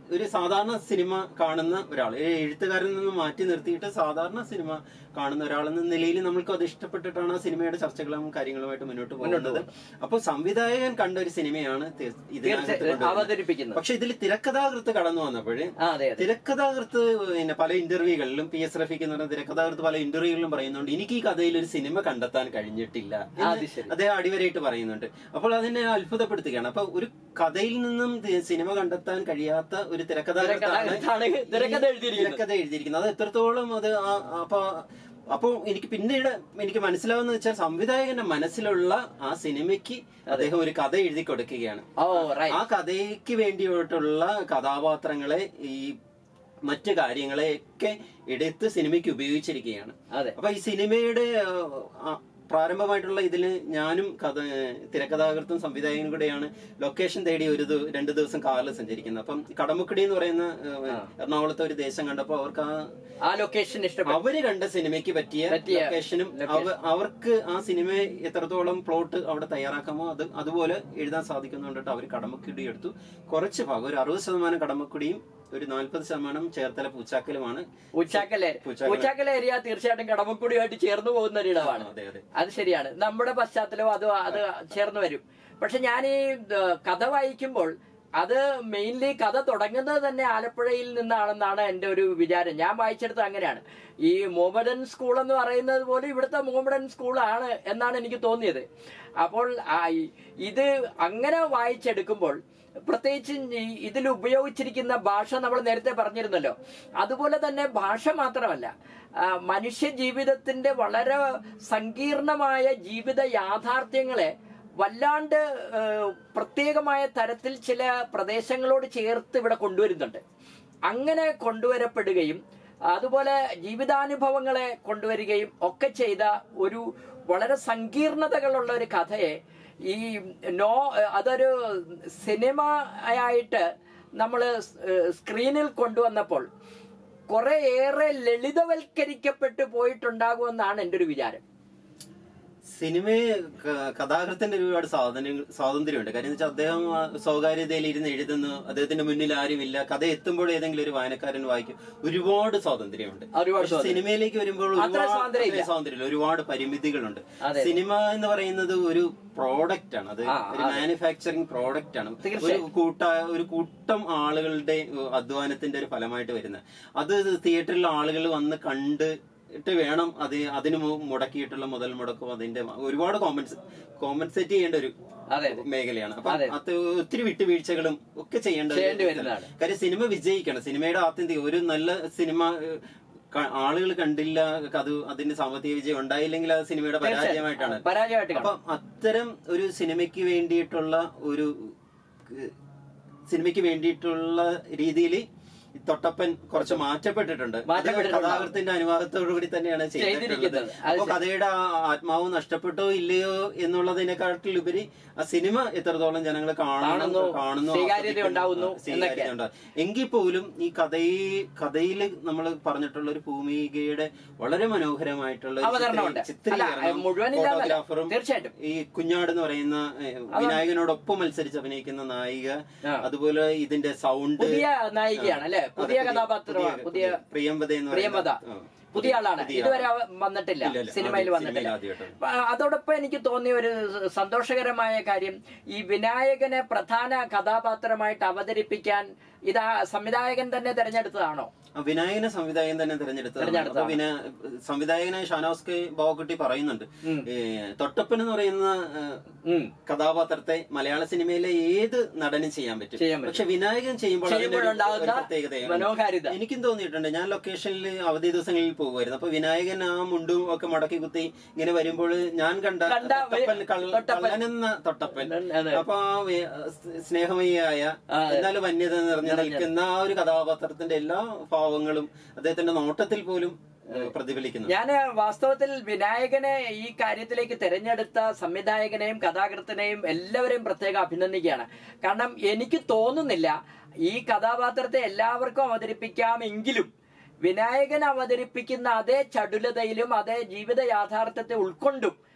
ഒരു സാധാരണ സിനിമ കാണുന്ന ഒരാൾ ഒരു എഴുത്തുകാരിൽ നിന്ന് മാറ്റി നിർത്തിയിട്ട് സാധാരണ സിനിമ കാണുന്ന ഒരാളെന്ന നിലയിൽ നമ്മൾക്ക് അത് ഇഷ്ടപ്പെട്ടിട്ടാണ് ആ സിനിമയുടെ ചർച്ചകളും കാര്യങ്ങളുമായിട്ട് മുന്നോട്ട് പോകുന്നത് അപ്പോൾ സംവിധായകൻ കണ്ട ഒരു സിനിമയാണ് തീർ- ഇതിനകത്ത് തീർച്ചയായും കൊണ്ടുവരുന്നത്. അവതരിപ്പിക്കുന്നത് പക്ഷെ ഇതിൽ തിരക്കഥാകൃത്ത് കടന്നു വന്നപ്പോഴേ ആ, അതെ അതെ തിരക്കഥാകൃത്ത് പിന്നെ പല ഇന്റർവ്യൂകളിലും പി എസ് റഫീഖ് എന്ന് പറഞ്ഞ തിരക്കഥാകൃത്ത് പല ഇന്റർവ്യൂകളിലും പറയുന്നുണ്ട് എനിക്ക് ഈ കഥയിൽ ഒരു സിനിമ കണ്ടെത്താൻ കഴിഞ്ഞിട്ടില്ല എന്ന് അത് ശരി. അദ്ദേഹം അടിവരയിട്ട് പറയുന്നുണ്ട് അപ്പോൾ അതിനെ അത്ഭുതപ്പെടുത്തുകയാണ് അപ്പൊ ഒരു കഥയിൽ നിന്നും തി- സിനിമ കണ്ടെത്താൻ കഴിയാത്ത ഒരു തിരക്കഥാകൃത്താണ് തിരക്കഥാകൃത്താണ് തിരക്കഥ ഈ എഴുതിയിരിക്കുന്നത്. തിരക്കഥ എഴുതിയിരിക്കുന്നത് അത് എത്രത്തോളം അത് ആ- അപ്പൊ അപ്പൊ എനിക്ക് പിന്നീട് എനിക്ക് മനസ്സിലാവുന്ന വെച്ചാൽ സംവിധായകന്റെ മനസ്സിലുള്ള ആ സിനിമയ്ക്ക് അദ്ദേഹം ഒരു കഥ എഴുതി കൊടുക്കുകയാണ് ഓ റൈറ്റ് ആ കഥയ്ക്ക് വേണ്ടിയിട്ടുള്ള കഥാപാത്രങ്ങളെ ഈ മറ്റു കാര്യങ്ങളെയൊക്കെ എടുത്ത് സിനിമയ്ക്ക് ഉപയോഗിച്ചിരിക്കുകയാണ് അതെ അപ്പൊ ഈ സിനിമയുടെ ആ, പ്രാരംഭമായിട്ടുള്ള ഇതില് ഞാനും കഥ തിരക്കഥാകൃത്തും സംവിധായകനും കൂടെയാണ് ലൊക്കേഷൻ തേടി ഒരു ദിവ- രണ്ട് ദിവസം കാറിൽ സഞ്ചരിക്കുന്നത് അപ്പം കടമുക്കടി എന്ന് പറയുന്ന ഏഹ്, എറണാകുളത്തെ ഒരു ദേശം കണ്ടപ്പോൾ അവർക്ക് ആ ആ ലൊക്കേഷൻ ഇഷ്ടപ്പെട്ടു അവര് കണ്ട സിനിമയ്ക്ക് പറ്റിയ പറ്റിയ ലൊക്കേഷനും അവ- അവർക്ക് ആ സിനിമ എത്രത്തോളം പ്ലോട്ട് അവിടെ തയ്യാറാക്കാമോ അത് അതുപോലെ എഴുതാൻ സാധിക്കുന്നുണ്ടിട്ട് അവർ കടമക്കുടി എടുത്തു കുറച്ച് ഭാഗം ഒരു അറുപത് ശതമാനം കടമക്കുടിയും ഒരു നാൽപ്പത് ശതമാനം ചേർത്തല പൂച്ചാക്കലുമാണ് ഉച്ചാക്കലെ പൂച്ചാക്കൽ. ഉച്ചാക്കല ഏരിയ തീർച്ചയായിട്ടും കടമക്കുടിയുമായിട്ട് ചേർന്ന് പോകുന്ന ഒരു ഇടമാണ് അതെ അതെ അത് ശരിയാണ് നമ്മുടെ പശ്ചാത്തലവും അത് അത് ചേർന്ന് വരും പക്ഷെ ഞാൻ ഈ ഏഹ്, കഥ വായിക്കുമ്പോൾ അത് മെയിൻലി കഥ തുടങ്ങുന്നത് തന്നെ ആലപ്പുഴയിൽ നിന്നാണെന്നാണ് എൻ്റെ ഒരു വിചാരം ഞാൻ വായിച്ചെടുത്തത് അങ്ങനെയാണ് ഈ മോമഡൻ സ്കൂൾ എന്ന് പറയുന്നത് പോലും ഇവിടുത്തെ മോമഡൻ സ്കൂളാണ് എന്നാണ് എനിക്ക് തോന്നിയത് അപ്പോൾ ആ ഈ- ഇത് അങ്ങനെ വായിച്ചെടുക്കുമ്പോൾ പ്രത്യേകിച്ച് ഈ- ഇതിൽ ഉപയോഗിച്ചിരിക്കുന്ന ഭാഷ നമ്മൾ നേരത്തെ പറഞ്ഞിരുന്നല്ലോ അതുപോലെ തന്നെ ഭാഷ മാത്രമല്ല ആ, മനുഷ്യ ജീവിതത്തിന്റെ വളരെ സങ്കീർണമായ ജീവിത യാഥാർത്ഥ്യങ്ങളെ വല്ലാണ്ട് ഏ, പ്രത്യേകമായ തരത്തിൽ ചില പ്രദേശങ്ങളോട് ചേർത്ത് ഇവിടെ കൊണ്ടുവരുന്നുണ്ട് അങ്ങനെ കൊണ്ടുവരപ്പെടുകയും അതുപോലെ ജീവിതാനുഭവങ്ങളെ കൊണ്ടുവരികയും ഒക്കെ ചെയ്ത ഒരു വളരെ സങ്കീർണതകളുള്ള ഒരു കഥയെ ഈ നോ അതൊരു സിനിമ ആയിട്ട് നമ്മൾ സ്ക്രീനിൽ കൊണ്ടുവന്നപ്പോൾ കുറെ ഏറെ ലളിതവൽക്കരിക്കപ്പെട്ടു പോയിട്ടുണ്ടാകുമെന്നാണ് എൻ്റെ ഒരു വിചാരം സിനിമയെ ക- കഥാകൃത്തിന്റെ ഒരുപാട് സ്വാതന്ത്ര്യം സ്വാതന്ത്ര്യമുണ്ട് കാര്യം എന്ന് വെച്ചാൽ അദ്ദേഹം ആ സ്വകാര്യതയിൽ ഇരുന്ന് എഴുതുന്നു അദ്ദേഹത്തിന്റെ മുന്നിൽ ആരുമില്ല കഥ എത്തുമ്പോൾ ഏതെങ്കിലും ഒരു വായനക്കാരൻ വായിക്കും ഒരുപാട് സ്വാതന്ത്ര്യമുണ്ട് ഒരുപാട് പക്ഷെ സിനിമയിലേക്ക് വരുമ്പോൾ അത്ര ഒരുപാട് സ്വാതന്ത്ര്യം ഇല്ല. അത്രയും സ്വാതന്ത്ര്യമില്ല ഒരുപാട് പരിമിതികളുണ്ട് അതെ. സിനിമ എന്ന് പറയുന്നത് ഒരു പ്രോഡക്റ്റ് ആണ് അത് ആ, ഒരു മാനുഫാക്ചറിങ് പ്രോഡക്റ്റ് ആണ് ഒരു തീർച്ചയായും. കൂട്ട ഒരു കൂട്ടം ആളുകളുടെ ഉം, അധ്വാനത്തിന്റെ ഒരു ഫലമായിട്ട് വരുന്നത് അത് തിയേറ്ററിൽ ആളുകൾ വന്ന് കണ്ട് ട്ട് വേണം അത് അതിന് മു- മുടക്കിയിട്ടുള്ള മുതൽ മുടക്കും അതിന്റെ ഒരുപാട് കോമ്പൻസ് കോമ്പൻസേറ്റ് ചെയ്യേണ്ട ഒരു അതെ അതെ മേഖലയാണ് അപ്പൊ അതെ. അത് ഒത്തിരി വിട്ടുവീഴ്ചകളും ഒക്കെ ചെയ്യേണ്ട ഒരു ചെയ്യേണ്ടി വരുന്നതാണ്. കാര്യം സിനിമ വിജയിക്കണം സിനിമയുടെ ആത്യന്തിക ഒരു നല്ല സിനിമ ഏഹ്, ക- ആളുകൾ കണ്ടില്ല അത് അതിന്റെ സാമ്പത്തിക വിജയം ഉണ്ടായില്ലെങ്കിൽ അത് സിനിമയുടെ പരാജയമായിട്ടാണ് പരാജയമായിട്ട് അപ്പൊ കാണും അത്തരം ഒരു സിനിമയ്ക്ക് വേണ്ടിയിട്ടുള്ള ഒരു ഏഹ്, സിനിമയ്ക്ക് വേണ്ടിയിട്ടുള്ള രീതിയിൽ തൊട്ടപ്പൻ കുറച്ച് മാറ്റപ്പെട്ടിട്ടുണ്ട് അത് മാറ്റപ്പെട്ടിട്ടുണ്ട്. കഥാകൃത്തിന്റെ അനുവാദത്തോടു കൂടി തന്നെയാണ് ചെയ്തിട്ടുള്ളത് ചെയ്തിരിക്കുന്നത്. അത് അപ്പൊ കഥയുടെ ആ ആത്മാവ് നഷ്ടപ്പെട്ടോ ഇല്ലയോ എന്നുള്ളതിനെക്കാട്ടിലുപരി ആ സിനിമ എത്രത്തോളം ജനങ്ങൾ കാണുന്നു കാണുന്നു, കാണുന്നു സ്വീകാര്യത ആസ്വദിക്കുന്നു, ഉണ്ടാവുന്നു ആ, സ്വീകാര്യത ഉണ്ടാവും. എങ്കിൽ പോലും ഈ കഥയിൽ കഥയിൽ നമ്മൾ പറഞ്ഞിട്ടുള്ള ഒരു ഭൂമികയുടെ വളരെ മനോഹരമായിട്ടുള്ള ഒരു അവതരണമുണ്ട്. ചിത്രീ- അല്ല, ചിത്രീകരണം മുഴുവനില്ലാന്നല്ല. ഫോട്ടോഗ്രാഫറും തീർച്ചയായിട്ടും. ഈ കുഞ്ഞാട് എന്ന് പറയുന്ന ഏഹ്, വിനായകനോടൊപ്പം മത്സരിച്ച് അഭിനയിക്കുന്ന നായിക ആ. അതുപോലെ ഇതിന്റെ സൗണ്ട് പുതിയ നായികയാണ് അല്ലേ പുതിയ അതെ, കഥാപാത്രമാണ് പുതിയ പ്രിയംവദ എന്ന് പ്രിയമത പറയുന്ന- ആ. പുതിയ ആളാണ് പുതിയ ഇതുവരെ ആളാണ്. അവ- വന്നിട്ടില്ല ഇല്ല, ഇല്ല. സിനിമയിൽ ആദ്യം- വന്നിട്ടില്ല സിനിമയിൽ ആദ്യമായിട്ടാണ്. അപ്പൊ അതോടൊപ്പം എനിക്ക് തോന്നിയ ഒരു സന്തോഷകരമായ കാര്യം ഈ വിനായകനെ പ്രധാന കഥാപാത്രമായിട്ട് അവതരിപ്പിക്കാൻ ഇതാ സംവിധായകൻ തന്നെ തെരഞ്ഞെടുത്തതാണോ ആ, വിനായകനെ സംവിധായകൻ തന്നെ തിരഞ്ഞെടുത്തത് തിരഞ്ഞെടുത്തതാണ്. അപ്പൊ വിനാ സംവിധായകനായ ഷാനോസ് കെ ബാവക്കുട്ടി പറയുന്നുണ്ട് ഉം. ഏ, തൊട്ടപ്പൻ എന്ന് പറയുന്ന ഏ, ഉം. കഥാപാത്രത്തെ മലയാള സിനിമയിലെ ഏത് നടനും ചെയ്യാൻ പറ്റും ചെയ്യാൻ പറ്റും. പക്ഷെ വിനായകൻ ചെയ്യുമ്പോൾ അതിന്റെ ഒരു- ചെയ്യുമ്പോഴുണ്ടാകുന്ന ഒരു പ്രത്യേകതയാണ്. മനോഹാരിത. എനിക്കും തോന്നിയിട്ടുണ്ട് ഞാൻ ലൊക്കേഷനിൽ അവധി ദിവസങ്ങളിൽ പോകുമായിരുന്നു അപ്പൊ വിനായകൻ ആ മുണ്ടും ഒക്കെ മടക്കി കുത്തി ഇങ്ങനെ വരുമ്പോൾ ഞാൻ കണ്ട കണ്ട തൊട്ടപ്പൻ കള്ള- തൊട്ടപ്പൻ. കള്ളനെന്ന തൊട്ടപ്പൻ അതെ. അപ്പൊ ആ വേ- സ്നേഹമയിയായ ആ, അതെ. എന്നാലും വന്യത നിറഞ്ഞു നിൽക്കുന്ന ആ ഒരു കഥാപാത്രത്തിന്റെ എല്ലാ ഭാവങ്ങളും അദ്ദേഹത്തിന്റെ നോട്ടത്തിൽ പോലും ഏഹ്, പ്രതിഫലിക്കുന്നു ഞാൻ വാസ്തവത്തിൽ വിനായകനെ ഈ കാര്യത്തിലേക്ക് തിരഞ്ഞെടുത്ത സംവിധായകനെയും കഥാകൃത്തിനെയും എല്ലാവരെയും പ്രത്യേകം അഭിനന്ദിക്കുകയാണ് കാരണം എനിക്ക് തോന്നുന്നില്ല ഈ കഥാപാത്രത്തെ എല്ലാവർക്കും അവതരിപ്പിക്കാമെങ്കിലും വിനായകൻ അവതരിപ്പിക്കുന്ന അതേ ചടുലതയിലും അതേ ജീവിത യാഥാർത്ഥ്യത്തെ ഉൾക്കൊണ്ടും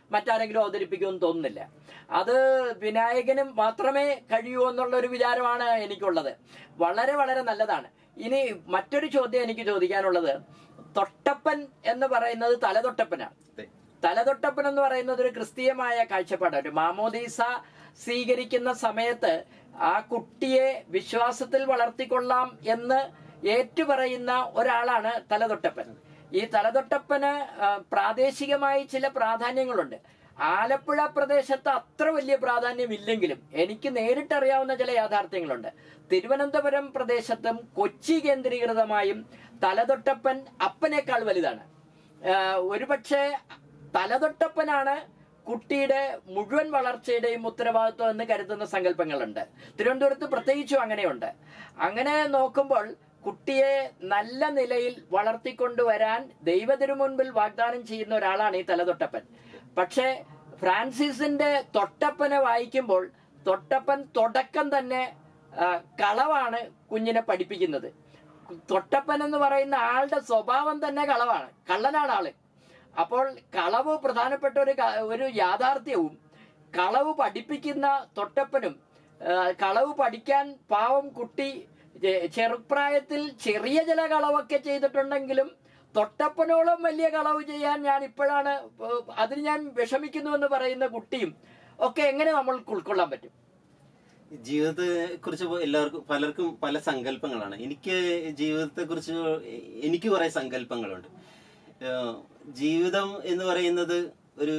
മറ്റാരെങ്കിലും അവതരിപ്പിക്കുമെന്ന് തോന്നുന്നില്ല അത് വിനായകനും മാത്രമേ കഴിയൂ എന്നുള്ള ഒരു വിചാരമാണ് എനിക്കുള്ളത് വളരെ വളരെ നല്ലതാണ് ഇനി മറ്റൊരു ചോദ്യം എനിക്ക് ചോദിക്കാനുള്ളത് തൊട്ടപ്പൻ എന്ന് പറയുന്നത് തലതൊട്ടപ്പനാണ് അതെ. തലതൊട്ടപ്പൻ എന്ന് പറയുന്നത് ഒരു ക്രിസ്തീയമായ കാഴ്ചപ്പാടാണ് ഒരു മാമോദീസ സ്വീകരിക്കുന്ന സമയത്ത് ആ കുട്ടിയെ വിശ്വാസത്തിൽ വളർത്തിക്കൊള്ളാം എന്ന് ഏറ്റുപറയുന്ന ഒരാളാണ് തലതൊട്ടപ്പൻ ഈ തലതൊട്ടപ്പന് ആ, പ്രാദേശികമായി ചില പ്രാധാന്യങ്ങളുണ്ട് ആലപ്പുഴ പ്രദേശത്ത് അത്ര വലിയ പ്രാധാന്യമില്ലെങ്കിലും എനിക്ക് നേരിട്ടറിയാവുന്ന ചില യാഥാർത്ഥ്യങ്ങളുണ്ട് തിരുവനന്തപുരം പ്രദേശത്തും കൊച്ചി കേന്ദ്രീകൃതമായും തലതൊട്ടപ്പൻ അപ്പനേക്കാൾ വലുതാണ് ആഹ് ഒരുപക്ഷെ തലതൊട്ടപ്പനാണ് കുട്ടിയുടെ മുഴുവൻ വളർച്ചയുടെയും ഉത്തരവാദിത്വം എന്ന് കരുതുന്ന സങ്കല്പങ്ങളുണ്ട് തിരുവനന്തപുരത്ത് പ്രത്യേകിച്ചും അങ്ങനെയുണ്ട് അങ്ങനെ നോക്കുമ്പോൾ കുട്ടിയെ നല്ല നിലയിൽ വളർത്തിക്കൊണ്ടുവരാൻ ദൈവത്തിനു മുൻപിൽ വാഗ്ദാനം ചെയ്യുന്ന ഒരാളാണ് ഈ തലതൊട്ടപ്പൻ പക്ഷേ ഫ്രാൻസിസിന്റെ തൊട്ടപ്പനെ വായിക്കുമ്പോൾ തൊട്ടപ്പൻ തുടക്കം തന്നെ ആ, കളവാണ് കുഞ്ഞിനെ പഠിപ്പിക്കുന്നത് തൊട്ടപ്പൻ എന്ന് പറയുന്ന ആളുടെ സ്വഭാവം തന്നെ കളവാണ് കള്ളനാണ് ആള് അപ്പോൾ കളവ് പ്രധാനപ്പെട്ട ഒരു ക- ഒരു യാഥാർത്ഥ്യവും കളവ് പഠിപ്പിക്കുന്ന തൊട്ടപ്പനും ആ, കളവ് പഠിക്കാൻ പാവം കുട്ടി ചെ- ചെറുപ്രായത്തിൽ ചെറിയ ചില കളവൊക്കെ ചെയ്തിട്ടുണ്ടെങ്കിലും തൊട്ടപ്പനോളം വലിയ കളവ് ചെയ്യാൻ ഞാൻ ഇപ്പോഴാണ് ഏഹ്, അതിന് ഞാൻ വിഷമിക്കുന്നു എന്ന് പറയുന്ന കുട്ടിയും ഒക്കെ എങ്ങനെ നമ്മൾക്ക് ഉൾക്കൊള്ളാൻ പറ്റും ജീവിതത്തെ കുറിച്ച് എല്ലാവർക്കും പലർക്കും പല സങ്കല്പങ്ങളാണ് എനിക്ക് ജീവിതത്തെ കുറിച്ച് എനിക്ക് കുറെ സങ്കല്പങ്ങളുണ്ട് ഏഹ് ജീവിതം എന്ന് പറയുന്നത് ഒരു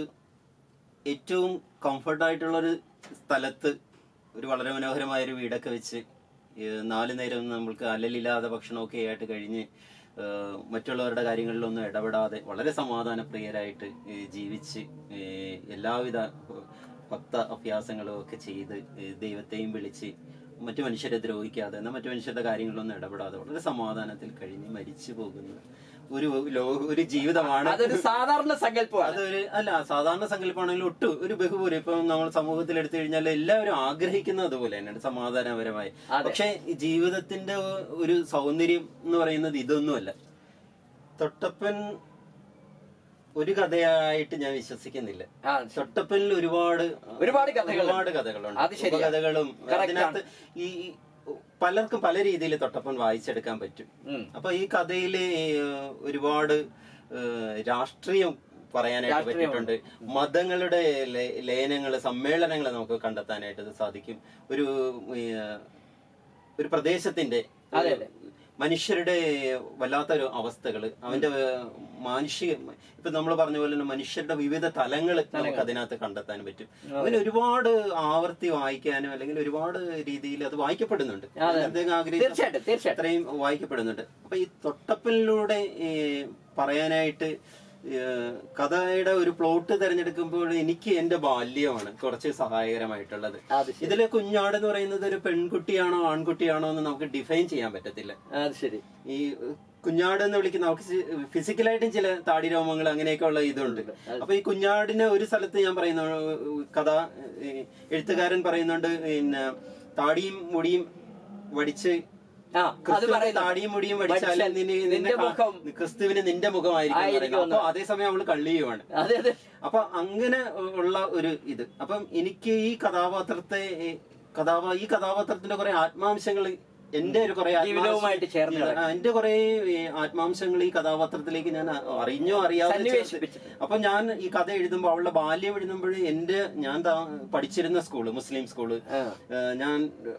ഏറ്റവും കംഫർട്ടായിട്ടുള്ള ഒരു സ്ഥലത്ത് ഒരു വളരെ മനോഹരമായ ഒരു വീടൊക്കെ വെച്ച് ഏഹ് നാല് നേരം നമ്മൾക്ക് അലലില്ലാതെ ഭക്ഷണമൊക്കെ ആയിട്ട് കഴിഞ്ഞ് ഏഹ് മറ്റുള്ളവരുടെ കാര്യങ്ങളിലൊന്നും ഇടപെടാതെ വളരെ സമാധാനപ്രിയരായിട്ട് ഏഹ് ജീവിച്ച് ഏഹ് എല്ലാവിധ ഭക്ത അഭ്യാസങ്ങളും ഒക്കെ ചെയ്ത് ഏഹ് ദൈവത്തെയും വിളിച്ച് മറ്റു മനുഷ്യരെ ദ്രോഹിക്കാതെ എന്നാൽ മറ്റു മനുഷ്യരുടെ കാര്യങ്ങളിലൊന്നും ഇടപെടാതെ വളരെ സമാധാനത്തിൽ കഴിഞ്ഞ് മരിച്ചു പോകുന്ന ഒരു ലോ- ഒരു ജീവിതമാണ് അതൊരു സാധാരണ സങ്കല്പമാണ് അതൊരു അല്ല സാധാരണ സങ്കല്പമാണെങ്കിൽ ഒട്ടും ഒരു ബഹുഭൂരി ഇപ്പൊ നമ്മൾ സമൂഹത്തിൽ എടുത്തു കഴിഞ്ഞാൽ എല്ലാവരും ആഗ്രഹിക്കുന്നത് അതുപോലെ തന്നെയാണ് സമാധാനപരമായി അതെ. പക്ഷെ ഈ ജീവിതത്തിന്റെ ഒരു സൗന്ദര്യം എന്ന് പറയുന്നത് ഇതൊന്നുമല്ല തൊട്ടപ്പൻ ഒരു കഥയായിട്ട് ഞാൻ വിശ്വസിക്കുന്നില്ല ആ, തൊട്ടപ്പനിൽ ഒരുപാട് ഒരുപാട് കഥകളുണ്ട്. ഒരുപാട് കഥകളുണ്ട് അത് ശരിയാ. കഥകളും Correct അതിനകത്ത് ഈ പലർക്കും പല രീതിയിൽ തൊട്ടപ്പൻ വായിച്ചെടുക്കാൻ പറ്റും ഉം. അപ്പൊ ഈ കഥയില് ഈ, ഏഹ്, ഒരുപാട് ഏഹ്, രാഷ്ട്രീയം പറയാനായിട്ട് രാഷ്ട്രീയം പറ്റിയിട്ടുണ്ട് മതങ്ങളുടെ ലയനങ്ങൾ സമ്മേളനങ്ങൾ നമുക്ക് കണ്ടെത്താനായിട്ട് ഇത് സാധിക്കും ഒരു ഏഹ്, ഒരു പ്രദേശത്തിന്റെ അതെ, അതെ. മനുഷ്യരുടെ വല്ലാത്തൊരു അവസ്ഥകൾ അവന്റെ ഏഹ്, മാനുഷിക ഇപ്പൊ നമ്മൾ പറഞ്ഞ പോലെ തന്നെ മനുഷ്യരുടെ വിവിധ തലങ്ങൾ നമുക്ക് അതിനകത്ത് കണ്ടെത്താൻ പറ്റും അങ്ങനെ ഒരുപാട് ആവർത്തി വായിക്കാനും അല്ലെങ്കിൽ ഒരുപാട് രീതിയിൽ അത് വായിക്കപ്പെടുന്നുണ്ട് അതെ. അദ്ദേഹം ആഗ്രഹിച്ച തീർച്ചയായിട്ടും തീർച്ചയായിട്ടും അത്രയും വായിക്കപ്പെടുന്നുണ്ട് അപ്പൊ ഈ തൊട്ടപ്പനിലൂടെ ഈ പറയാനായിട്ട് ഏ, കഥയുടെ ഒരു പ്ലോട്ട് തിരഞ്ഞെടുക്കുമ്പോൾ എനിക്ക് എന്റെ ബാല്യമാണ് കുറച്ച് സഹായകരമായിട്ടുള്ളത് അത് ശരി ഇതിലെ കുഞ്ഞാട് എന്ന് പറയുന്നത് ഒരു പെൺകുട്ടിയാണോ ആൺകുട്ടിയാണോ എന്ന് നമുക്ക് ഡിഫൈൻ ചെയ്യാൻ പറ്റത്തില്ല അത് ശരി ഈ കുഞ്ഞാട് എന്ന് വിളിക്കുന്ന നമുക്ക് ചി- ഫിസിക്കലായിട്ടും ചില താടി രോമങ്ങൾ അങ്ങനെയൊക്കെ ഉള്ള ഇതുണ്ട് അപ്പൊ ഈ കുഞ്ഞാടിനെ ഒരു സ്ഥലത്ത് ഞാൻ പറയുന്ന കഥ ഈ എഴുത്തുകാരൻ പറയുന്നുണ്ട് പിന്നെ താടിയും മുടിയും വടിച്ച് ആ അത് ക്രിസ്തുവിന്റെ പറയുന്നു താടിയും മുടിയും വടിച്ചാൽ വടിച്ചാൽ നിന്നെ- നിന്റെ നിന്നെ കാ- മുഖം ക്രിസ്തുവിന് നിന്റെ മുഖമായിരിക്കും എന്ന് ആയിരിക്കും പറയുന്നത്. അപ്പൊ അതേസമയം അവള് കള്ളിയുമാണ് അതെ അതെ അപ്പൊ അങ്ങനെ ഉള്ള ഒരു ഇത് അപ്പം എനിക്ക് ഈ കഥാപാത്രത്തെ ഈ കഥാപാ ഈ കഥാപാത്രത്തിന്റെ കുറെ ആത്മാംശങ്ങൾ എന്റെ ഒരു കുറെ ജീവിതവുമായിട്ട് ചേർന്ന് കിടക്കും. എന്റെ കുറെ ആത്മാംശങ്ങൾ ഈ കഥാപാത്രത്തിലേക്ക് ഞാൻ അറിഞ്ഞോ അറിയാതെ ചേർത്ത് സന്നിവേശിപ്പിച്ചിട്ടുണ്ട്. അപ്പൊ ഞാൻ ഈ കഥ എഴുതുമ്പോൾ അവളുടെ ബാല്യം എഴുതുമ്പോൾ എന്റെ ഞാൻ താ- പഠിച്ചിരുന്ന സ്കൂള് മുസ്ലിം സ്കൂള് ആ. ഏഹ് ഞാൻ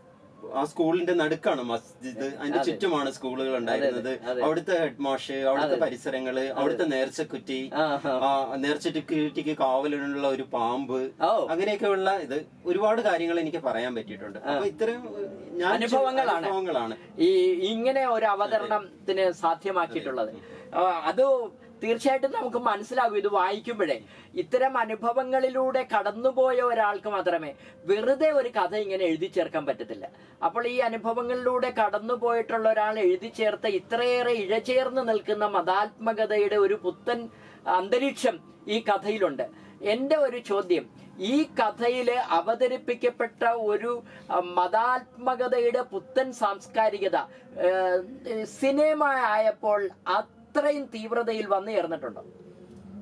ആ സ്കൂളിന്റെ നടുക്കാണ് മസ്ജിദ് അതിന്റെ ചുറ്റുമാണ് സ്കൂളുകൾ ഉണ്ടായിരുന്നത് അതെ. അവിടുത്തെ ഹെഡ് മാഷ് അവിടുത്തെ പരിസരങ്ങള് അവിടുത്തെ നേർച്ചക്കുറ്റി ആ, ആ. ആ നേർച്ചക്കുറ്റിക്ക് കാവലിനുള്ള ഒരു പാമ്പ് ഓ അങ്ങനെയൊക്കെയുള്ള ഇത് ഒരുപാട് കാര്യങ്ങൾ എനിക്ക് പറയാൻ പറ്റിയിട്ടുണ്ട് അപ്പൊ ഇത്തരം ഞാൻ അനുഭവങ്ങളാണ്. അനുഭവങ്ങളാണ് ഈ ഇങ്ങനെ ഒരു അവതരണത്തിന് സാധ്യമാക്കിയിട്ടുള്ളത് ആ, അത് തീർച്ചയായിട്ടും നമുക്ക് മനസ്സിലാകും ഇത് വായിക്കുമ്പോഴേ ഇത്തരം അനുഭവങ്ങളിലൂടെ കടന്നുപോയ ഒരാൾക്ക് മാത്രമേ വെറുതെ ഒരു കഥ ഇങ്ങനെ എഴുതി ചേർക്കാൻ പറ്റത്തില്ല അപ്പോൾ ഈ അനുഭവങ്ങളിലൂടെ കടന്നുപോയിട്ടുള്ള ഒരാൾ എഴുതി ചേർത്ത ഇത്രയേറെ ഇഴചേർന്ന് നിൽക്കുന്ന മതാത്മകതയുടെ ഒരു പുത്തൻ അന്തരീക്ഷം ഈ കഥയിലുണ്ട് എന്റെ ഒരു ചോദ്യം ഈ കഥയില് അവതരിപ്പിക്കപ്പെട്ട ഒരു അഹ്, മതാത്മകതയുടെ പുത്തൻ സാംസ്കാരികത ഏഹ്, സിനിമ ആയപ്പോൾ അത്രയും തീവ്രതയിൽ വന്നു ചേർന്നിട്ടുണ്ടോ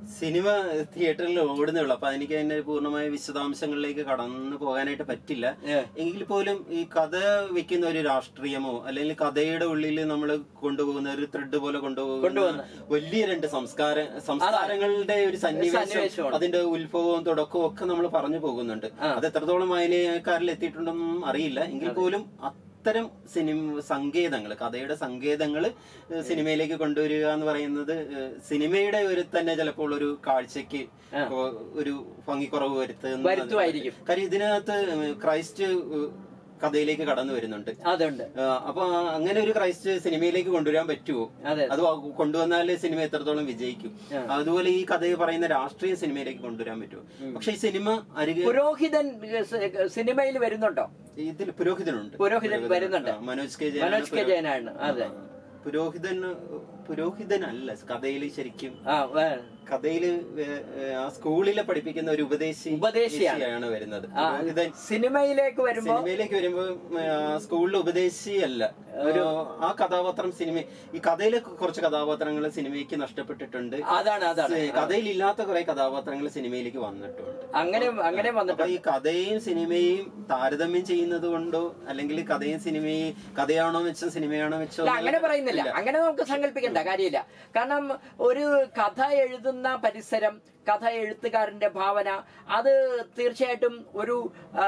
സിനിമ തിയേറ്ററിൽ ഓടുന്നേ ഉള്ളൂ അപ്പൊ എനിക്ക് അതിന്റെ പൂർണ്ണമായ വിശദാംശങ്ങളിലേക്ക് കടന്നു പോകാനായിട്ട് പറ്റില്ല എങ്കിൽ പോലും ഈ കഥ വെക്കുന്ന ഒരു രാഷ്ട്രീയമോ അല്ലെങ്കിൽ കഥയുടെ ഉള്ളിൽ നമ്മൾ കൊണ്ടുപോകുന്ന ഒരു ത്രെഡ് പോലെ കൊണ്ടുപോകുന്ന വലിയ രണ്ട് സംസ്കാര സംസ്കാരങ്ങളുടെ ഒരു സന്നിവേശം സന്നിവേശമാണ്. അതിന്റെ ഉത്ഭവവും തുടക്കവും ഒക്കെ നമ്മൾ പറഞ്ഞു പോകുന്നുണ്ട് അത് എത്രത്തോളം വായനക്കാരിൽ എത്തിയിട്ടുണ്ടെന്നും അറിയില്ല എങ്കിൽ പോലും അത്തരം സിനിമ സങ്കേതങ്ങൾ കഥയുടെ സങ്കേതങ്ങൾ സിനിമയിലേക്ക് കൊണ്ടുവരിക എന്ന് പറയുന്നത് ഏഹ്, സിനിമയുടെ ഒരു തന്നെ ചിലപ്പോൾ ഒരു കാഴ്ചക്ക് ഒ- ഒരു ഭംഗിക്കുറവ് വരുത്തുന്ന വരുത്തുമായിരിക്കും. കാര്യം ഇതിനകത്ത് ക്രൈസ്റ്റ് ഏഹ്, കഥയിലേക്ക് കടന്നു വരുന്നുണ്ട് അതുണ്ട് ആ, അപ്പൊ ആ അങ്ങനെ ഒരു ക്രൈസ്റ്റ് സിനിമയിലേക്ക് കൊണ്ടുവരാൻ പറ്റുമോ അതെ. അത് വ- കൊണ്ടുവന്നാലേ സിനിമ എത്രത്തോളം വിജയിക്കും അതുപോലെ ഈ കഥ പറയുന്ന രാഷ്ട്രീയ സിനിമയിലേക്ക് കൊണ്ടുവരാൻ പറ്റുമോ പക്ഷെ ഈ സിനിമ അരികെ പുരോഹിതൻ സിനിമയിൽ വരുന്നുണ്ടോ ഇതിൽ പുരോഹിതനുണ്ട് പുരോഹിതൻ വരുന്നുണ്ട്. ആ, മനോജ് കെ ജയനാണ് മനോജ് കെ പുരോ- ജയനാണ് അതെ പുരോഹിതൻ പുരോഹിതനല്ല കഥയിൽ ശരിക്കും ആ വേ- കഥയില് വേ- ആ സ്കൂളിലെ പഠിപ്പിക്കുന്ന ഒരു ഉപദേശി ഉപദേശിയാണ്. ആണ് വരുന്നത് ആ, പുരോഹിതൻ സിനിമയിലേക്ക് വരുമ്പോ സിനിമയിലേക്ക് വരുമ്പോ സ്കൂളിൽ ഉപദേശിയല്ല ഒരു ആ കഥാപാത്രം സിനിമ ഈ കഥയിലെ കുറച്ച് കഥാപാത്രങ്ങൾ സിനിമയ്ക്ക് നഷ്ടപ്പെട്ടിട്ടുണ്ട് അതാണ് അതാണ് സി- കഥയിലില്ലാത്ത കുറെ കഥാപാത്രങ്ങൾ സിനിമയിലേക്ക് വന്നിട്ടുണ്ട് അങ്ങനെ അങ്ങനെ അപ്പൊ വന്നിട്ട് ഈ കഥയും സിനിമയും താരതമ്യം ചെയ്യുന്നത് കൊണ്ടോ അല്ലെങ്കിൽ കഥയും സിനിമയും കഥയാണോ വെച്ചോ സിനിമയാണോ വെച്ചോ ഇല്ല, അങ്ങനെ പറയുന്നില്ല അങ്ങനെ നമുക്ക് സങ്കല്പിക്കേണ്ട കാര്യമില്ല കാരണം ഒരു കഥ എഴുതുന്ന പരിസരം കഥ എഴുത്തുകാരന്റെ ഭാവന അത് തീർച്ചയായിട്ടും ഒരു ആ,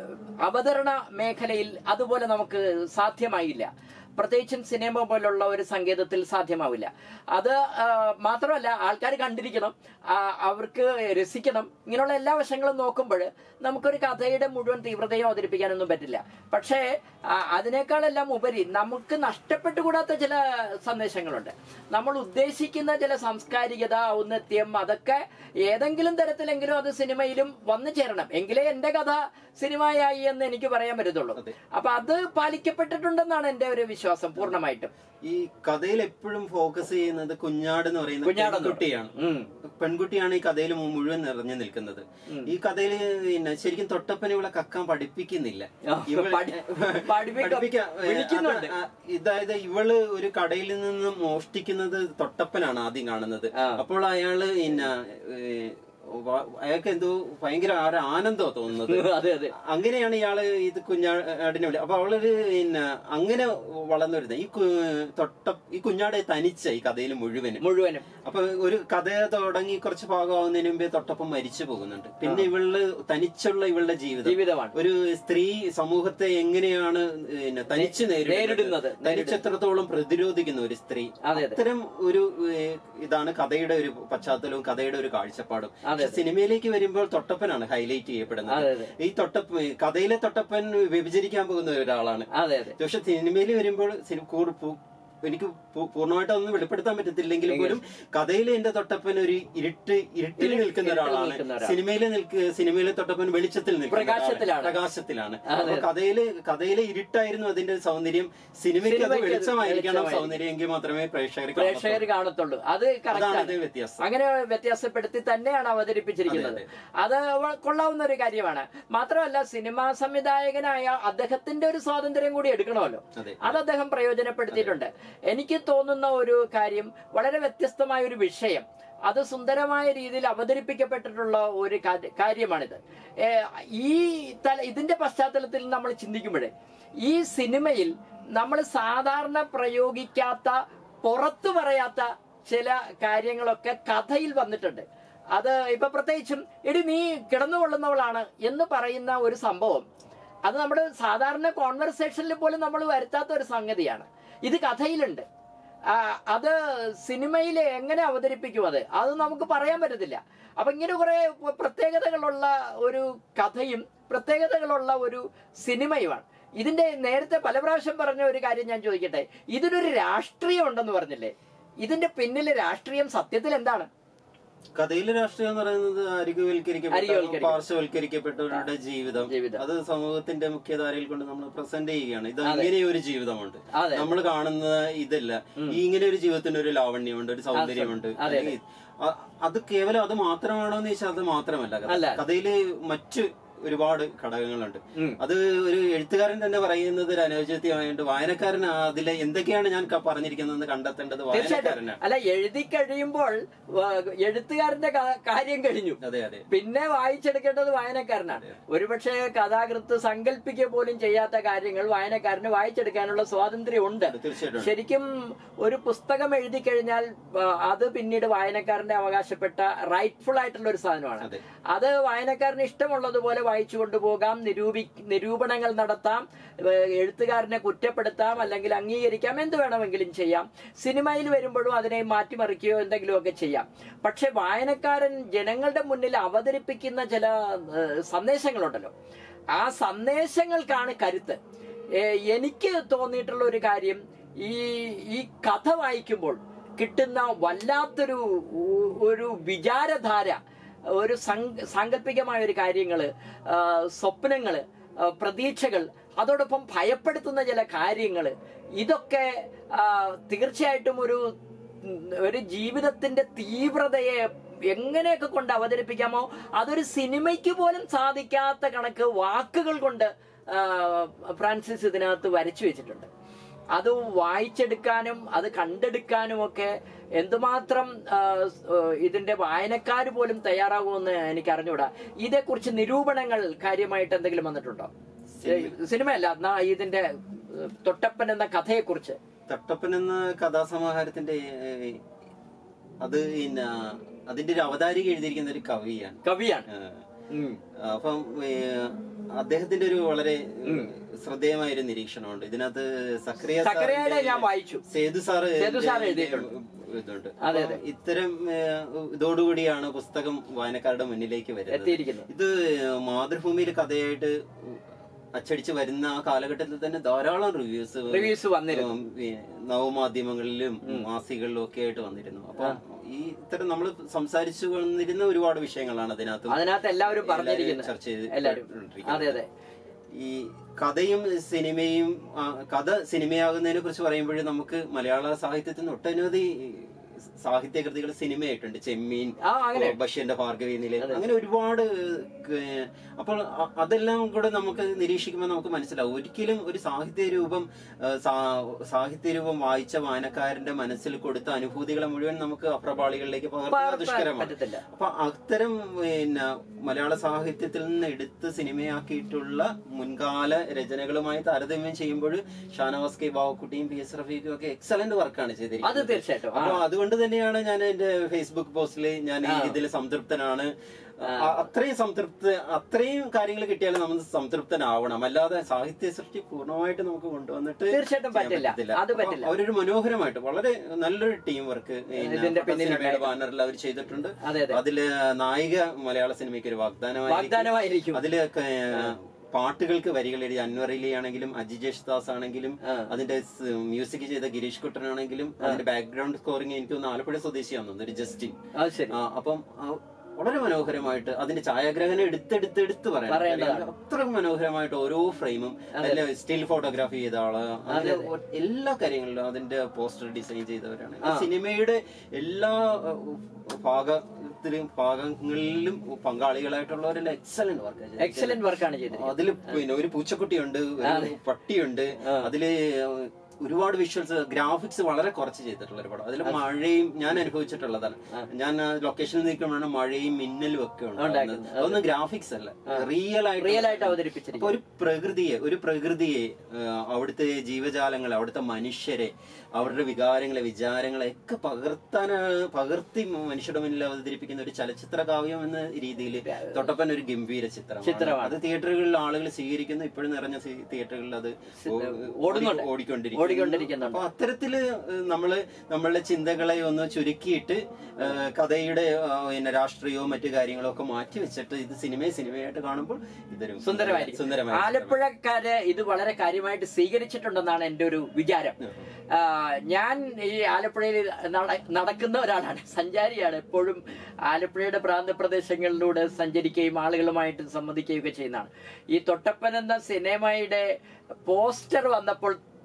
അവതരണ മേഖലയിൽ അതുപോലെ നമുക്ക് സാധ്യമായില്ല പ്രത്യേകിച്ചും സിനിമ പോലുള്ള ഒരു സങ്കേതത്തിൽ സാധ്യമാവില്ല അത് ആ, മാത്രമല്ല ആൾക്കാർ കണ്ടിരിക്കണം ആ, അവർക്ക് രസിക്കണം ഇങ്ങനെയുള്ള എല്ലാ വശങ്ങളും നോക്കുമ്പോൾ നമുക്കൊരു കഥയുടെ മുഴുവൻ തീവ്രതയും അവതരിപ്പിക്കാനൊന്നും പറ്റില്ല പക്ഷേ ആ, അതിനേക്കാളെല്ലാം ഉപരി നമുക്ക് നഷ്ടപ്പെട്ടുകൂടാത്ത ചില സന്ദേശങ്ങളുണ്ട് നമ്മൾ ഉദ്ദേശിക്കുന്ന ചില സാംസ്കാരികത ഔന്നത്യം അതൊക്കെ ഏതെങ്കിലും തരത്തിലെങ്കിലും അത് സിനിമയിലും വന്നു ചേരണം എങ്കിലേ എന്റെ കഥ സിനിമയായി എന്ന് എനിക്ക് പറയാൻ പറ്റത്തുള്ളൂ അപ്പൊ അത് പാലിക്കപ്പെട്ടിട്ടുണ്ടെന്നാണ് എന്റെ ഒരു വിശ്വാസം പൂർണ്ണമായിട്ടും ഈ കഥയിൽ എപ്പോഴും ഫോക്കസ് ചെയ്യുന്നത് കുഞ്ഞാട് എന്ന് പറയുന്ന കുഞ്ഞാടെന്ന് പെൺകുട്ടിയാണ് ഉം. പെൺകുട്ടിയാണ് ഈ കഥയിൽ മുഴുവൻ നിറഞ്ഞു നിൽക്കുന്നത് ഈ കഥയിൽ പിന്നെ ശരിക്കും തൊട്ടപ്പനെ ഇവളെ കക്കാൻ പഠിപ്പിക്കുന്നില്ല ആ, ഇവള് പഠി- പഠിപ്പിക്ക- പഠിപ്പിക്ക- ഏ, വിളിക്കുന്നുണ്ട്. അത്, ആ, ഇതായത് ഇവള് ഒരു കടയിൽ നിന്ന് മോഷ്ടിക്കുന്നത് തൊട്ടപ്പനാണ് ആദ്യം കാണുന്നത് ആ. അപ്പോൾ അയാള് പിന്നെ ഏ, വ- അയാൾക്ക് എന്തോ ഭയങ്കര ആ ഒരു ആനന്ദോ തോന്നുന്നത് അതെ അതെ അങ്ങനെയാണ് ഇയാള് ഇത് കുഞ്ഞാടിനെ വിളി അപ്പൊ അവളൊരു പിന്നെ അങ്ങനെ വളർന്നു വരുന്നത് ഈ കു- തൊട്ട ഈ കുഞ്ഞാടെ തനിച്ച ഈ കഥയിൽ മുഴുവനും മുഴുവനും അപ്പൊ ഒരു കഥ തുടങ്ങി കുറച്ച് ഭാഗമാവുന്നതിന് മുമ്പേ തൊട്ടപ്പം മരിച്ചു പോകുന്നുണ്ട് പിന്നെ ഇവള് തനിച്ചുള്ള ഇവളുടെ ജീവിതം ജീവിതമാണ് ഒരു സ്ത്രീ സമൂഹത്തെ എങ്ങനെയാണ് പിന്നെ തനിച്ച് നേരിടുന്നത്. നേരിടുന്നത് തനിച്ചെത്രത്തോളം പ്രതിരോധിക്കുന്ന ഒരു സ്ത്രീ അതെ, അതെ. അത്തരം ഒരു ഏ, ഇതാണ് കഥയുടെ ഒരു പശ്ചാത്തലവും കഥയുടെ ഒരു കാഴ്ചപ്പാടും അതെ, പക്ഷെ സിനിമയിലേക്ക് വരുമ്പോൾ തൊട്ടപ്പനാണ് ഹൈലൈറ്റ് അതെ, ചെയ്യപ്പെടുന്നത് അതെ. ഈ തൊട്ടപ്പ കഥയിലെ തൊട്ടപ്പൻ വ്യഭിചരിക്കാൻ പോകുന്ന ഒരാളാണ് അതെ അതെ പക്ഷെ സിനിമയിൽ വരുമ്പോൾ സിനി- കൂർ- പൂ- എനിക്ക് പൂ- പൂർണ്ണമായിട്ട് ഒന്നും വെളിപ്പെടുത്താൻ പറ്റത്തില്ലെങ്കിൽ പോലും കഥയിൽ എന്റെ തൊട്ടപ്പൻ ഒരു ഇരുട്ട് ഇരുട്ടിൽ ഇരുട്ട് നിൽക്കുന്ന ഇരുട്ടിൽ ഒരാളാണ് നിൽക്കുന്ന ഒരാൾ. സിനിമയിലെ നിൽക്ക് സിനിമയിലെ തൊട്ടപ്പൻ വെളിച്ചത്തിൽ നിൽക്കുന്ന പ്രകാശത്തിലാണ്. ഒരാളാണ്. പ്രകാശത്തിലാണ് അപ്പൊ കഥയില് കഥയിലെ ഇരുട്ടായിരുന്നു അതിന്റെ സൗന്ദര്യം സിനിമയ്ക്ക് അത് സിനിമയ്ക്ക് അത് വെളിച്ചമായിരിക്കണം വെളിച്ചമായിരിക്കും. സൗന്ദര്യം എങ്കിൽ മാത്രമേ പ്രേക്ഷകർ പ്രേക്ഷകർ കാണത്തുള്ളൂ അത് അതാണ് കറക്റ്റ് ഇത് വ്യത്യാസം അങ്ങനെ വ്യത്യാസപ്പെടുത്തി തന്നെയാണ് അവതരിപ്പിച്ചിരിക്കുന്നത് അത് വ- കൊള്ളാവുന്ന ഒരു കാര്യമാണ് മാത്രമല്ല സിനിമാ സംവിധായകനായ അദ്ദേഹത്തിന്റെ ഒരു സ്വാതന്ത്ര്യം കൂടി എടുക്കണമല്ലോ അതെ. അത് അദ്ദേഹം പ്രയോജനപ്പെടുത്തിയിട്ടുണ്ട് എനിക്ക് തോന്നുന്ന ഒരു കാര്യം വളരെ വ്യത്യസ്തമായ ഒരു വിഷയം അത് സുന്ദരമായ രീതിയിൽ അവതരിപ്പിക്കപ്പെട്ടിട്ടുള്ള ഒരു കാര്യം- കാര്യമാണിത് ഏ, ഈ തല ഇതിന്റെ പശ്ചാത്തലത്തിൽ നമ്മൾ ചിന്തിക്കുമ്പോഴേ ഈ സിനിമയിൽ നമ്മൾ സാധാരണ പ്രയോഗിക്കാത്ത പുറത്തു പറയാത്ത ചില കാര്യങ്ങളൊക്കെ കഥയിൽ വന്നിട്ടുണ്ട് അത് ഇപ്പൊ പ്രത്യേകിച്ചും എടി നീ കിടന്നുകൊള്ളുന്നവളാണ് എന്ന് പറയുന്ന ഒരു സംഭവം അത് നമ്മുടെ സാധാരണ കോൺവെർസേഷനിൽ പോലും നമ്മൾ വരുത്താത്ത ഒരു സംഗതിയാണ് ഇത് കഥയിലുണ്ട് ആ, അത് സിനിമയിൽ എങ്ങനെ അവതരിപ്പിക്കും അത് അത് നമുക്ക് പറയാൻ പറ്റത്തില്ല അപ്പൊ ഇങ്ങനെ കുറെ പ്രത്യേകതകളുള്ള ഒരു കഥയും പ്രത്യേകതകളുള്ള ഒരു സിനിമയുമാണ് ഇതിന്റെ നേരത്തെ പല പ്രാവശ്യം പറഞ്ഞ ഒരു കാര്യം ഞാൻ ചോദിക്കട്ടെ ഇതിനൊരു രാഷ്ട്രീയം ഉണ്ടെന്ന് പറഞ്ഞില്ലേ ഇതിന്റെ പിന്നിലെ രാഷ്ട്രീയം സത്യത്തിൽ എന്താണ് കഥയിലെ രാഷ്ട്രീയം എന്ന് പറയുന്നത് അരികുവൽക്കരിക്കപ്പെട്ട അരികുവൽക്കരിക്കപ്പെട്ട. പാർശ്വവൽക്കരിക്കപ്പെട്ടവരുടെ ജീവിതം ജീവിതം. അത് സമൂഹത്തിന്റെ മുഖ്യധാരയിൽ കൊണ്ട് നമ്മൾ പ്രസന്റ് ചെയ്യുകയാണ് ഇത് ഇങ്ങനെ ഒരു ജീവിതമുണ്ട് അതെ. നമ്മൾ കാണുന്ന ഇതല്ല ഈ ഇങ്ങനെ ഒരു ജീവിതത്തിന് ഒരു ലാവണ്യമുണ്ട് ഒരു സൗന്ദര്യമുണ്ട് അതെ, അല്ലെങ്കിൽ അ- അത് കേവലം അത് മാത്രമാണോ എന്ന് ചോദിച്ചാൽ അത് മാത്രമല്ല കഥ. അല്ല. കഥയില് മറ്റ് ഒരുപാട് ഘടകങ്ങളുണ്ട് ഉം. അത് ഒരു എഴുത്തുകാരൻ തന്നെ പറയുന്നത് ഒരു അനൗചിത്യമായിട്ട് വായനക്കാരൻ അതിലെ എന്തൊക്കെയാണ് ഞാൻ ക- പറഞ്ഞിരിക്കുന്നതെന്ന് കണ്ടെത്തേണ്ടത് തീർച്ചയായിട്ടും വായനക്കാരനാണ് അല്ല എഴുതി കഴിയുമ്പോൾ ആ, എഴുത്തുകാരന്റെ കാ- കാര്യം കഴിഞ്ഞു അതെ അതെ പിന്നെ വായിച്ചെടുക്കേണ്ടത് വായനക്കാരനാണ് ഒരുപക്ഷെ കഥാകൃത്ത് സങ്കല്പിക്കുക പോലും ചെയ്യാത്ത കാര്യങ്ങൾ വായനക്കാരന് വായിച്ചെടുക്കാനുള്ള സ്വാതന്ത്ര്യം ഉണ്ട് തീർച്ചയായിട്ടും ശരിക്കും ഒരു പുസ്തകം എഴുതി കഴിഞ്ഞാൽ ആ, അത് പിന്നീട് വായനക്കാരന്റെ അവകാശപ്പെട്ട റൈറ്റ്ഫുൾ ആയിട്ടുള്ള ഒരു സാധനമാണ് അതെ. അത് വായനക്കാരന് ഇഷ്ടമുള്ളതുപോലെ വായിച്ചു കൊണ്ടുപോകാം നിരൂപി നിരൂപണങ്ങൾ നടത്താം ഏ, എഴുത്തുകാരനെ കുറ്റപ്പെടുത്താം അല്ലെങ്കിൽ അംഗീകരിക്കാം എന്ത് വേണമെങ്കിലും ചെയ്യാം സിനിമയിൽ വരുമ്പോഴും അതിനെ മാറ്റിമറിക്കുകയോ എന്തെങ്കിലുമൊക്കെ ചെയ്യാം പക്ഷെ വായനക്കാരൻ ജനങ്ങളുടെ മുന്നിൽ അവതരിപ്പിക്കുന്ന ചില ഏ, സന്ദേശങ്ങളുണ്ടല്ലോ ആ സന്ദേശങ്ങൾക്കാണ് കരുത്ത് ഏ, എനിക്ക് തോന്നിയിട്ടുള്ള ഒരു കാര്യം ഈ ഈ കഥ വായിക്കുമ്പോൾ കിട്ടുന്ന വല്ലാത്തൊരു ഉ- ഒരു വിചാരധാര ഒരു സങ്ക- സാങ്കല്പികമായ ഒരു കാര്യങ്ങള് ആ, സ്വപ്നങ്ങള് ആ, പ്രതീക്ഷകൾ അതോടൊപ്പം ഭയപ്പെടുത്തുന്ന ചില കാര്യങ്ങള് ഇതൊക്കെ ആ, തീർച്ചയായിട്ടും ഒരു ഉം, ഒരു ജീവിതത്തിന്റെ തീവ്രതയെ എങ്ങനെയൊക്കെ കൊണ്ട് അവതരിപ്പിക്കാമോ അതൊരു സിനിമയ്ക്ക് പോലും സാധിക്കാത്ത കണക്ക് വാക്കുകൾ കൊണ്ട് ആ, ഫ്രാൻസിസ് ഇതിനകത്ത് വരച്ചു വെച്ചിട്ടുണ്ട് അത് വായിച്ചെടുക്കാനും അത് കണ്ടെടുക്കാനും ഒക്കെ എന്തുമാത്രം ആ, സ്- ആ, ഇതിന്റെ വായനക്കാർ പോലും തയ്യാറാകുമെന്ന് എനിക്ക് അറിഞ്ഞൂടാ ഇതേക്കുറിച്ച് നിരൂപണങ്ങൾ കാര്യമായിട്ട് എന്തെങ്കിലും വന്നിട്ടുണ്ടോ സിനിമയല്ല എന്നാ ഇതിന്റെ ഏ, തൊട്ടപ്പൻ എന്ന കഥയെക്കുറിച്ച് തട്ടപ്പൻ എന്ന കഥാസമാഹാരത്തിന്റെ ഏഹ്, അത് പിന്നെ അതിന്റെ ഒരു അവതാരിക എഴുതിയിരിക്കുന്ന ഒരു കവിയാണ് കവിയാണ് ഏഹ്, ഉം. അപ്പം ഏഹ്, അദ്ദേഹത്തിന്റെ ഒരു വളരെ ശ്രദ്ധേയമായ ഒരു നിരീക്ഷണമുണ്ട് ഇതിനകത്ത് സക്രിയ സക്കറിയയുടെ ഞാൻ വായിച്ചു സേതു സാറ് സേതു സാർ ഇതിന്റെ എഴുതിയിട്ടുണ്ട്. ഇതുണ്ട് അതെ, അപ്പം ഇത്തരം ഏഹ്, ഇതോടുകൂടിയാണ് പുസ്തകം വായനക്കാരുടെ മുന്നിലേക്ക് വരുന്നത് എത്തിയിരിക്കുന്നത് ഇത് മാതൃഭൂമിയിൽ കഥയായിട്ട് അച്ചടിച്ച് വരുന്ന ആ കാലഘട്ടത്തിൽ തന്നെ ധാരാളം റിവ്യൂസ് റിവ്യൂസ് വന്നിരുന്നു ഉം, ഈ നവമാധ്യമങ്ങളിലും മാസികളിലും ഒക്കെ ആയിട്ട് വന്നിരുന്നു അപ്പൊ ഈ ഇത്തരം നമ്മൾ സംസാരിച്ചു വന്നിരുന്ന ഒരുപാട് വിഷയങ്ങളാണ് അതിനകത്ത് അതിനകത്ത് എല്ലാവരും പറഞ്ഞിരിക്കുന്നത് ചർച്ച ചെയ്ത് എല്ലാവരും കൊണ്ടിരിക്കുന്നത്. അതെ അതെ ഈ കഥയും സിനിമയും ആ, കഥ സിനിമയാകുന്നതിനെ കുറിച്ച് പറയുമ്പോൾ നമുക്ക് മലയാള സാഹിത്യത്തിൽ നിന്ന് ഒട്ടനവധി സാഹിത്യ കൃതികൾ സിനിമയായിട്ടുണ്ട് ചെമ്മീൻ ആ അങ്ങനെ ബഷീറിന്റെ ഭാർഗവി നിലയം അങ്ങനെ ഒരുപാട് ഏഹ്, അപ്പോൾ അ- അതെല്ലാം കൂടെ നമുക്ക് നിരീക്ഷിക്കുമ്പോൾ നമുക്ക് മനസ്സിലാവും ഒരിക്കലും ഒരു സാഹിത്യ രൂപം ഏഹ്, സാ- സാഹിത്യ രൂപം വായിച്ച വായനക്കാരന്റെ മനസ്സിൽ കൊടുത്ത അനുഭൂതികളെ മുഴുവൻ നമുക്ക് അപ്രപാളികളിലേക്ക് പകർത്തുക പകർത്താൻ ദുഷ്കരമാണ് പറ്റത്തില്ല അപ്പൊ അത്തരം പിന്നെ മലയാള സാഹിത്യത്തിൽ നിന്ന് എടുത്ത് സിനിമയാക്കിയിട്ടുള്ള മുൻകാല രചനകളുമായി താരതമ്യം ചെയ്യുമ്പോൾ ഷാനവാസ് കെ ബാവക്കുട്ടിയും പി എസ് റഫീഖും ഒക്കെ എക്സലന്റ് വർക്കാണ് അത് ചെയ്തിരിക്കുന്നത് തീർച്ചയായിട്ടും ആ. അപ്പൊ അതുകൊണ്ട് തന്നെയാണ് ഞാൻ എന്റെ ഫേസ്ബുക്ക് പോസ്റ്റിൽ ഞാൻ ഈ ഇതിൽ സംതൃപ്തനാണ് അ- അത്രയും സംതൃപ്ത അത്രയും കാര്യങ്ങൾ കിട്ടിയാലും നമ്മൾ സംതൃപ്തനാവണം അല്ലാതെ സാഹിത്യ സൃഷ്ടി പൂർണ്ണമായിട്ട് നമുക്ക് കൊണ്ടുവന്നിട്ട് തീർച്ചയായിട്ടും ചെയ്യാൻ പറ്റില്ല. അത് അപ്പൊ പറ്റില്ല. അവരൊരു മനോഹരമായിട്ട് വളരെ നല്ലൊരു ടീം വർക്ക് ഇതിന്റെ പിന്നിലുണ്ടായിരുന്നു. ബാനറിൽ അവർ ചെയ്തിട്ടുണ്ട് അതെ അതെ അതില് നായിക മലയാള സിനിമയ്ക്ക് ഒരു വാഗ്ദാനമായി വാഗ്ദാനമായിരിക്കും അതില് ക- പാട്ടുകൾക്ക് വരികൾ എഴുതി അൻവർ അലി ആണെങ്കിലും അജിജേഷ് ദാസ് ആണെങ്കിലും ആ. അതിന്റെ മ്യൂസിക് ചെയ്ത ഗിരീഷ് കുട്ടനാണെങ്കിലും അതിന്റെ ബാക്ക്ഗ്രൗണ്ട് സ്കോറിംഗ് എനിക്ക് തോന്നുന്നു ആലപ്പുഴ സ്വദേശിയാണെന്ന് തോന്നുന്നു ഒരു ജസ്റ്റിൻ അത് ശരി ആ, അപ്പം ആ, വളരെ മനോഹരമായിട്ട് അതിന്റെ ഛായാഗ്രഹണം എടുത്തെടുത്ത് എടുത്ത് പറയാം പറയേണ്ടതാണ്. അത്ര മനോഹരമായിട്ട് ഓരോ ഫ്രെയിം അതിലെ സ്റ്റിൽ ഫോട്ടോഗ്രാഫി ചെയ്ത ആള് അതിലെ ഒ- എല്ലാ കാര്യങ്ങളിലും അതിന്റെ പോസ്റ്റർ ഡിസൈൻ ചെയ്തവരാണ് ആ സിനിമയുടെ എല്ലാ അഹ്, ഭാഗത്തിലും ഭാഗങ്ങളിലും പങ്കാളികളായിട്ടുള്ളവരെല്ലാം എക്സലന്റ് വർക്ക് എക്സലന്റ് വർക്കാണ് ചെയ്തത് അതില് പിന്നെ ഒരു പൂച്ചക്കുട്ടിയുണ്ട് ഒരു പട്ടിയുണ്ട് അതില് ഒരുപാട് വിഷ്വൽസ് ഗ്രാഫിക്സ് വളരെ കുറച്ച് ചെയ്തിട്ടുള്ള ഒരു പടം അതിൽ മഴയും ഞാൻ അനുഭവിച്ചിട്ടുള്ളതാണ് ഞാൻ ലൊക്കേഷനിൽ നിൽക്കുമ്പോഴാണ് മഴയും മിന്നലും ഒക്കെ ഉണ്ടാകുന്നത് അതൊന്നും ഗ്രാഫിക്സ് അല്ല റിയൽ ആയിട്ട് റിയൽ ആയിട്ട് അപ്പൊ അവതരിപ്പിച്ചിരിക്കും ഒരു പ്രകൃതിയെ ഒരു പ്രകൃതിയെ ആ, അവിടുത്തെ ജീവജാലങ്ങളെ അവിടുത്തെ മനുഷ്യരെ അവരുടെ വികാരങ്ങളെ വിചാരങ്ങളെ ഒക്കെ പകർത്താൻ പകർത്തി മനുഷ്യരുടെ മുന്നിൽ അവതരിപ്പിക്കുന്ന ഒരു ചലച്ചിത്ര കാവ്യം എന്ന രീതിയിൽ തൊട്ടപ്പൻ ഒരു ഗംഭീര ചിത്രമാണ് ചിത്രമാണ്. അത് തിയേറ്ററുകളിൽ ആളുകൾ സ്വീകരിക്കുന്നു ഇപ്പോഴും നിറഞ്ഞ സി- തിയേറ്ററുകളിൽ അത് ഓ- ഓടുന്നുണ്ട്. ഓടിക്കൊണ്ടിരിക്കുന്നു ഓടിക്കൊണ്ടിരിക്കുന്നുണ്ട്. അപ്പൊ അത്തരത്തില് ഏഹ്, നമ്മള് നമ്മളുടെ ചിന്തകളെ ഒന്ന് ചുരുക്കിയിട്ട് ഏഹ്, കഥയുടെ ആ, പിന്നെ രാഷ്ട്രീയവും മറ്റു കാര്യങ്ങളും ഒക്കെ മാറ്റി വെച്ചിട്ട് ഇത് സിനിമയെ സിനിമയായിട്ട് കാണുമ്പോൾ ഇതൊരു സുന്ദരമായിരിക്കും സുന്ദരമായ ആലപ്പുഴക്കാര് ഇത് വളരെ കാര്യമായിട്ട് സ്വീകരിച്ചിട്ടുണ്ടെന്നാണ് എന്റെ ഒരു വിചാരം ആ, ഞാൻ ഈ ആലപ്പുഴയിൽ നട- നടക്കുന്ന ഒരാളാണ് സഞ്ചാരിയാണ് എപ്പോഴും ആലപ്പുഴയുടെ പ്രാന്തപ്രദേശങ്ങളിലൂടെ സഞ്ചരിക്കുകയും ആളുകളുമായിട്ട് സംവദിക്കുകയും ഒക്കെ ചെയ്യുന്നതാണ് ഈ തൊട്ടപ്പൻ എന്ന സിനിമയുടെ പോസ്റ്റർ വന്നപ്പോൾ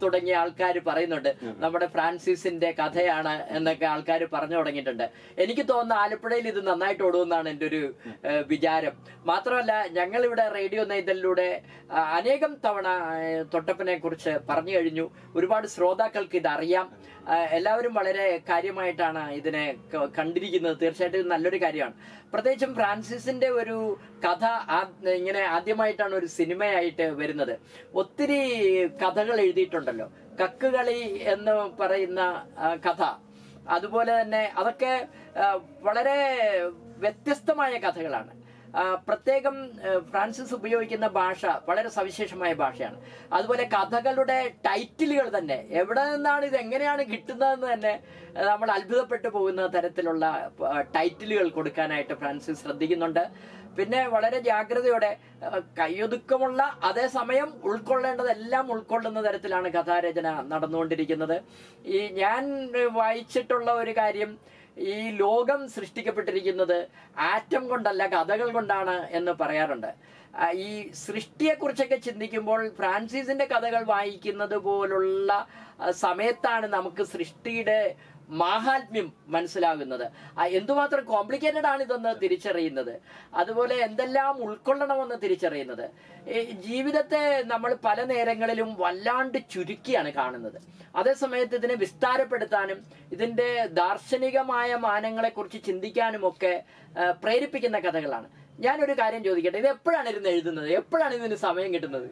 തുടങ്ങിയ ആൾക്കാർ പറയുന്നുണ്ട് നമ്മുടെ ഫ്രാൻസിസിന്റെ കഥയാണ് എന്നൊക്കെ ആൾക്കാർ പറഞ്ഞു തുടങ്ങിയിട്ടുണ്ട് എനിക്ക് തോന്നുന്നു ആലപ്പുഴയിൽ ഇത് നന്നായിട്ട് ഓടുമെന്നാണ് എൻ്റെ ഒരു ഏഹ്, വിചാരം മാത്രമല്ല ഞങ്ങൾ ഇവിടെ റേഡിയോ നെയ്തലിലൂടെ ആ, അനേകം തവണ ഏഹ്, തൊട്ടപ്പനെ കുറിച്ച് പറഞ്ഞു കഴിഞ്ഞു ഒരുപാട് ശ്രോതാക്കൾക്ക് ഇത് അറിയാം ആ, എല്ലാവരും വളരെ കാര്യമായിട്ടാണ് ഇതിനെ ക- കണ്ടിരിക്കുന്നത് തീർച്ചയായിട്ടും ഇത് നല്ലൊരു കാര്യമാണ് പ്രത്യേകിച്ചും ഫ്രാൻസിസിന്റെ ഒരു കഥ ആ- ഇങ്ങനെ ആദ്യമായിട്ടാണ് ഒരു സിനിമയായിട്ട് വരുന്നത് ഒത്തിരി കഥകൾ എഴുതിയിട്ടുണ്ടല്ലോ കക്കുകളി എന്ന് പറയുന്ന ആ, കഥ അതുപോലെ തന്നെ അതൊക്കെ ആ, വളരെ വ്യത്യസ്തമായ കഥകളാണ് ആ, പ്രത്യേകം ആ, ഫ്രാൻസിസ് ഉപയോഗിക്കുന്ന ഭാഷ വളരെ സവിശേഷമായ ഭാഷയാണ് അതുപോലെ കഥകളുടെ ടൈറ്റിലുകൾ തന്നെ എവിടെ നിന്നാണ് ഇത് എങ്ങനെയാണ് കിട്ടുന്നതെന്ന് തന്നെ ആ, നമ്മൾ അത്ഭുതപ്പെട്ടു പോകുന്ന തരത്തിലുള്ള ആ, ടൈറ്റിലുകൾ കൊടുക്കാനായിട്ട് ഫ്രാൻസിസ് ശ്രദ്ധിക്കുന്നുണ്ട് പിന്നെ വളരെ ജാഗ്രതയോടെ ആ, കയ്യൊതുക്കമുള്ള അതേസമയം ഉൾക്കൊള്ളേണ്ടതെല്ലാം ഉൾക്കൊള്ളുന്ന തരത്തിലാണ് കഥാരചന നടന്നുകൊണ്ടിരിക്കുന്നത് ഈ ഞാൻ വായിച്ചിട്ടുള്ള ഒരു കാര്യം ഈ ലോകം സൃഷ്ടിക്കപ്പെട്ടിരിക്കുന്നത് ആറ്റം കൊണ്ടല്ല കഥകൾ കൊണ്ടാണ് എന്ന് പറയാറുണ്ട് ആ, ഈ സൃഷ്ടിയെക്കുറിച്ചൊക്കെ ചിന്തിക്കുമ്പോൾ ഫ്രാൻസിസിന്റെ കഥകൾ വായിക്കുന്നത് പോലുള്ള ആ, സമയത്താണ് നമുക്ക് സൃഷ്ടിയുടെ മാഹാത്മ്യം മനസ്സിലാകുന്നത് ആ, എന്തുമാത്രം കോംപ്ലിക്കേറ്റഡ് ആണ് ഇതെന്ന് തിരിച്ചറിയുന്നത് അതുപോലെ എന്തെല്ലാം ഉൾക്കൊള്ളണമെന്ന് തിരിച്ചറിയുന്നത് ഈ ജീവിതത്തെ നമ്മൾ പല നേരങ്ങളിലും വല്ലാണ്ട് ചുരുക്കിയാണ് കാണുന്നത് അതേസമയത്ത് ഇതിനെ വിസ്താരപ്പെടുത്താനും ഇതിന്റെ ദാർശനികമായ മാനങ്ങളെ കുറിച്ച് ചിന്തിക്കാനും ഒക്കെ ആ, പ്രേരിപ്പിക്കുന്ന കഥകളാണ് ഞാനൊരു കാര്യം ചോദിക്കട്ടെ ഇത് എപ്പോഴാണ് ഇരുന്ന് എഴുതുന്നത് എപ്പോഴാണ് ഇതിന് സമയം കിട്ടുന്നത്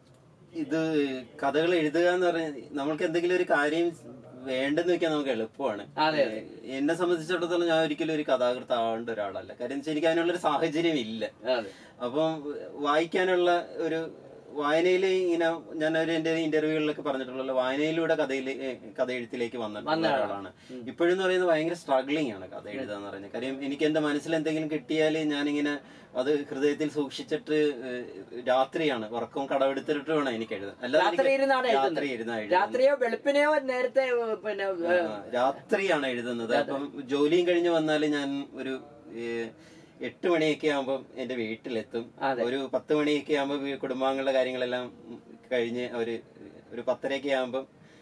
ഇത് കഥകൾ എഴുതുക എന്ന് പറഞ്ഞാൽ നമ്മൾക്ക് എന്തെങ്കിലും ഒരു കാര്യം വേണ്ടെന്ന് വെക്കാൻ നമുക്ക് എളുപ്പമാണ് അതെ, എന്നെ സംബന്ധിച്ചിടത്തോളം ഞാൻ ഒരിക്കലും ഒരു കഥാകൃത്ത് ആവേണ്ട ഒരാളല്ല കാര്യം വെച്ചാൽ എനിക്ക് അതിനുള്ളൊരു സാഹചര്യം ഇല്ല അതെ അപ്പം വായിക്കാനുള്ള ഒരു വായനയിൽ ഇങ്ങനെ ഞാനൊരു എന്റെ ഇന്റർവ്യൂകളിലൊക്കെ പറഞ്ഞിട്ടുള്ള വായനയിലൂടെ കഥയിൽ കഥ എഴുത്തിലേക്ക് വന്നിട്ടുള്ള ഒരാളാണ് ഇപ്പോഴെന്ന് പറയുന്നത് ഭയങ്കര സ്ട്രഗ്ലിംഗ് ആണ് കഥ എഴുതുക എന്ന് പറയുന്നത് കാര്യം എനിക്ക് എന്റെ മനസ്സിൽ എന്തെങ്കിലും കിട്ടിയാൽ ഞാനിങ്ങനെ അത് ഹൃദയത്തിൽ സൂക്ഷിച്ചിട്ട് ഏഹ്, രാത്രിയാണ് ഉറക്കം കടമെടുത്തിട്ട് വേണം എനിക്ക് എഴുതാൻ അല്ലാതെ രാത്രി എനിക്ക് ഇരുന്നാണ് രാത്രി എഴുതുന്നത് ഇരുന്നാ എഴുതുന്നത് രാത്രിയോ വെളുപ്പിനെയോ നേരത്തെ ഏഹ്, പിന്നെ ഏഹ്, ആ, രാത്രിയാണ് എഴുതുന്നത് അപ്പം ജോലിയും കഴിഞ്ഞ് വന്നാൽ ഞാൻ ഒരു ഏഹ്, എട്ട് മണിയൊക്കെ ആകുമ്പോൾ എന്റെ വീട്ടിലെത്തും ഒരു പത്ത് മണിയൊക്കെ ആകുമ്പോൾ വീ- കുടുംബാംഗങ്ങളുടെ കാര്യങ്ങളെല്ലാം ഉം, കഴിഞ്ഞ് ഒരു ഒരു പത്തരയൊക്കെ ആകുമ്പോൾ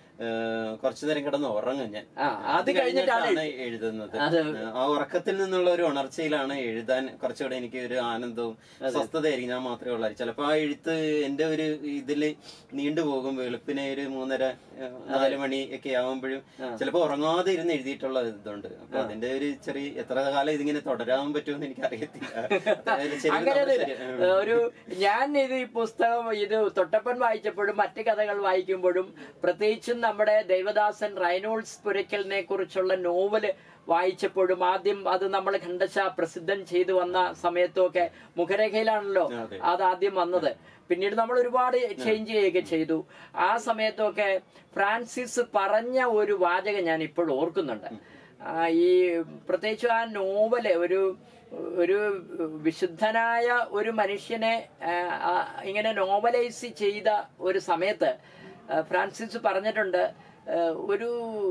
കുറച്ചു നേരം കിടന്ന് ഉറങ്ങും ഞാൻ ആ, അത് കഴിഞ്ഞിട്ടാണ് എഴുതുന്നത് അത് ആ ഉറക്കത്തിൽ നിന്നുള്ള ഒരു ഉണർച്ചയിലാണ് എഴുതാൻ കുറച്ചുകൂടെ എനിക്ക് ഒരു ആനന്ദവും സ്വസ്ഥതയായിരിക്കും ഞാൻ മാത്രമേ ഉള്ളൂ ചിലപ്പോ ആ എഴുത്ത് എന്റെ ഒരു ഇതില് നീണ്ടുപോകും വെളുപ്പിനെ ഒരു മൂന്നര ഏഹ്, നാല് മണി ഒക്കെ ആവുമ്പോഴും ചിലപ്പോ ഉറങ്ങാതെ ഇരുന്ന് എഴുതിയിട്ടുള്ള ഇതുണ്ട് അപ്പൊ അതിന്റെ ഒരു ചെറിയ എത്ര കാലം ഇതിങ്ങനെ തുടരാൻ പറ്റുമെന്ന് എനിക്ക് അറിയത്തില്ല അങ്ങനെ ഒന്നുമില്ല. ഒരു ഞാൻ ഇത് ഈ പുസ്തകം ഇത് തൊട്ടപ്പൻ വായിച്ചപ്പോഴും മറ്റ് കഥകൾ വായിക്കുമ്പോഴും പ്രത്യേകിച്ചും നമ്മുടെ ദേവദാസൻ റൈനോൾസ് പുരയ്ക്കലിനെ കുറിച്ചുള്ള നോവല് വായിച്ചപ്പോഴും ആദ്യം അത് നമ്മൾ ഖണ്ഡശ പ്രസിദ്ധം ചെയ്തു വന്ന സമയത്തുമൊക്കെ മുഖരേഖയിലാണല്ലോ അതെ. അത് ആദ്യം വന്നത് പിന്നീട് നമ്മൾ ഒരുപാട് ചേഞ്ച് ചെയ്യുകയൊക്കെ ചെയ്തു ആ സമയത്തൊക്കെ ഫ്രാൻസിസ് പറഞ്ഞ ഒരു വാചകം ഞാൻ ഇപ്പോഴും ഓർക്കുന്നുണ്ട് ആ, ഈ പ്രത്യേകിച്ച് ആ നോവല് ഒരു ഒരു വിശുദ്ധനായ ഒരു മനുഷ്യനെ ആ, ആ, ഇങ്ങനെ നോവലൈസ് ചെയ്ത ഒരു സമയത്ത് ആ, ഫ്രാൻസിസ് പറഞ്ഞിട്ടുണ്ട് ആ, ഒരു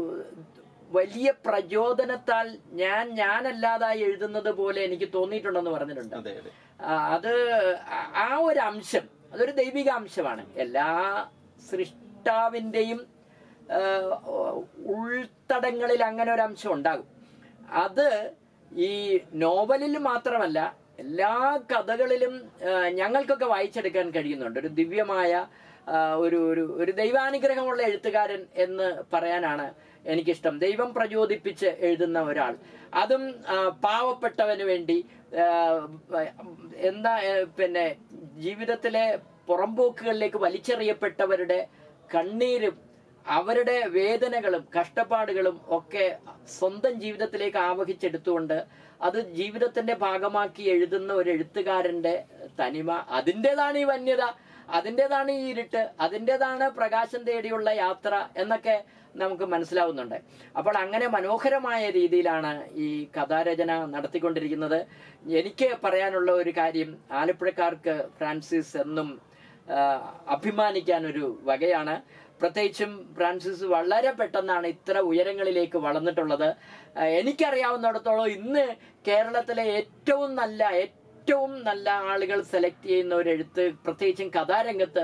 വലിയ പ്രചോദനത്താൽ ഞാൻ ഞാനല്ലാതായി എഴുതുന്നത് പോലെ എനിക്ക് തോന്നിയിട്ടുണ്ടെന്ന് പറഞ്ഞിട്ടുണ്ട് അതെ അതെ ആ, അത് ആ- ആ ഒരു അംശം അതൊരു ദൈവിക അംശമാണ് എല്ലാ സൃഷ്ടാവിന്റെയും ആ, ഉൾത്തടങ്ങളിൽ അങ്ങനെ ഒരു അംശം ഉണ്ടാകും അത് ഈ നോവലിൽ മാത്രമല്ല എല്ലാ കഥകളിലും ആ, ഞങ്ങൾക്കൊക്കെ വായിച്ചെടുക്കാൻ കഴിയുന്നുണ്ട് ഒരു ദിവ്യമായ ആ, ഒരു ഒരു ഒരു ദൈവാനുഗ്രഹമുള്ള എഴുത്തുകാരൻ എന്ന് പറയാനാണ് എനിക്കിഷ്ടം ദൈവം പ്രചോദിപ്പിച്ച് എഴുതുന്ന ഒരാൾ അതും ആ, പാവപ്പെട്ടവന് വേണ്ടി ആ, എന്താ ആ, പിന്നെ ജീവിതത്തിലെ പുറംപോക്കുകളിലേക്ക് വലിച്ചെറിയപ്പെട്ടവരുടെ കണ്ണീരും അവരുടെ വേദനകളും കഷ്ടപ്പാടുകളും ഒക്കെ സ്വന്തം ജീവിതത്തിലേക്ക് ആവഹിച്ചെടുത്തുകൊണ്ട് അത് ജീവിതത്തിന്റെ ഭാഗമാക്കി എഴുതുന്ന ഒരു എഴുത്തുകാരന്റെ തനിമ അതിൻ്റെതാണ് ഈ വന്യത അതിൻ്റെതാണ് ഈ ഇരുട്ട് അതിൻ്റെതാണ് പ്രകാശം തേടിയുള്ള യാത്ര എന്നൊക്കെ നമുക്ക് മനസ്സിലാവുന്നുണ്ട് അപ്പോൾ അങ്ങനെ മനോഹരമായ രീതിയിലാണ് ഈ കഥാരചന നടത്തിക്കൊണ്ടിരിക്കുന്നത് എനിക്ക് പറയാനുള്ള ഒരു കാര്യം ആലപ്പുഴക്കാർക്ക് ഫ്രാൻസിസ് എന്നും ആ, അഭിമാനിക്കാൻ ഒരു വകയാണ് പ്രത്യേകിച്ചും ഫ്രാൻസിസ് വളരെ പെട്ടെന്നാണ് ഇത്ര ഉയരങ്ങളിലേക്ക് വളർന്നിട്ടുള്ളത് ആ, എനിക്കറിയാവുന്നിടത്തോളം ഇന്ന് കേരളത്തിലെ ഏറ്റവും നല്ല ഏറ്റവും നല്ല ആളുകൾ സെലക്ട് ചെയ്യുന്ന ഒരു എഴുത്ത് പ്രത്യേകിച്ചും കഥാരംഗത്ത്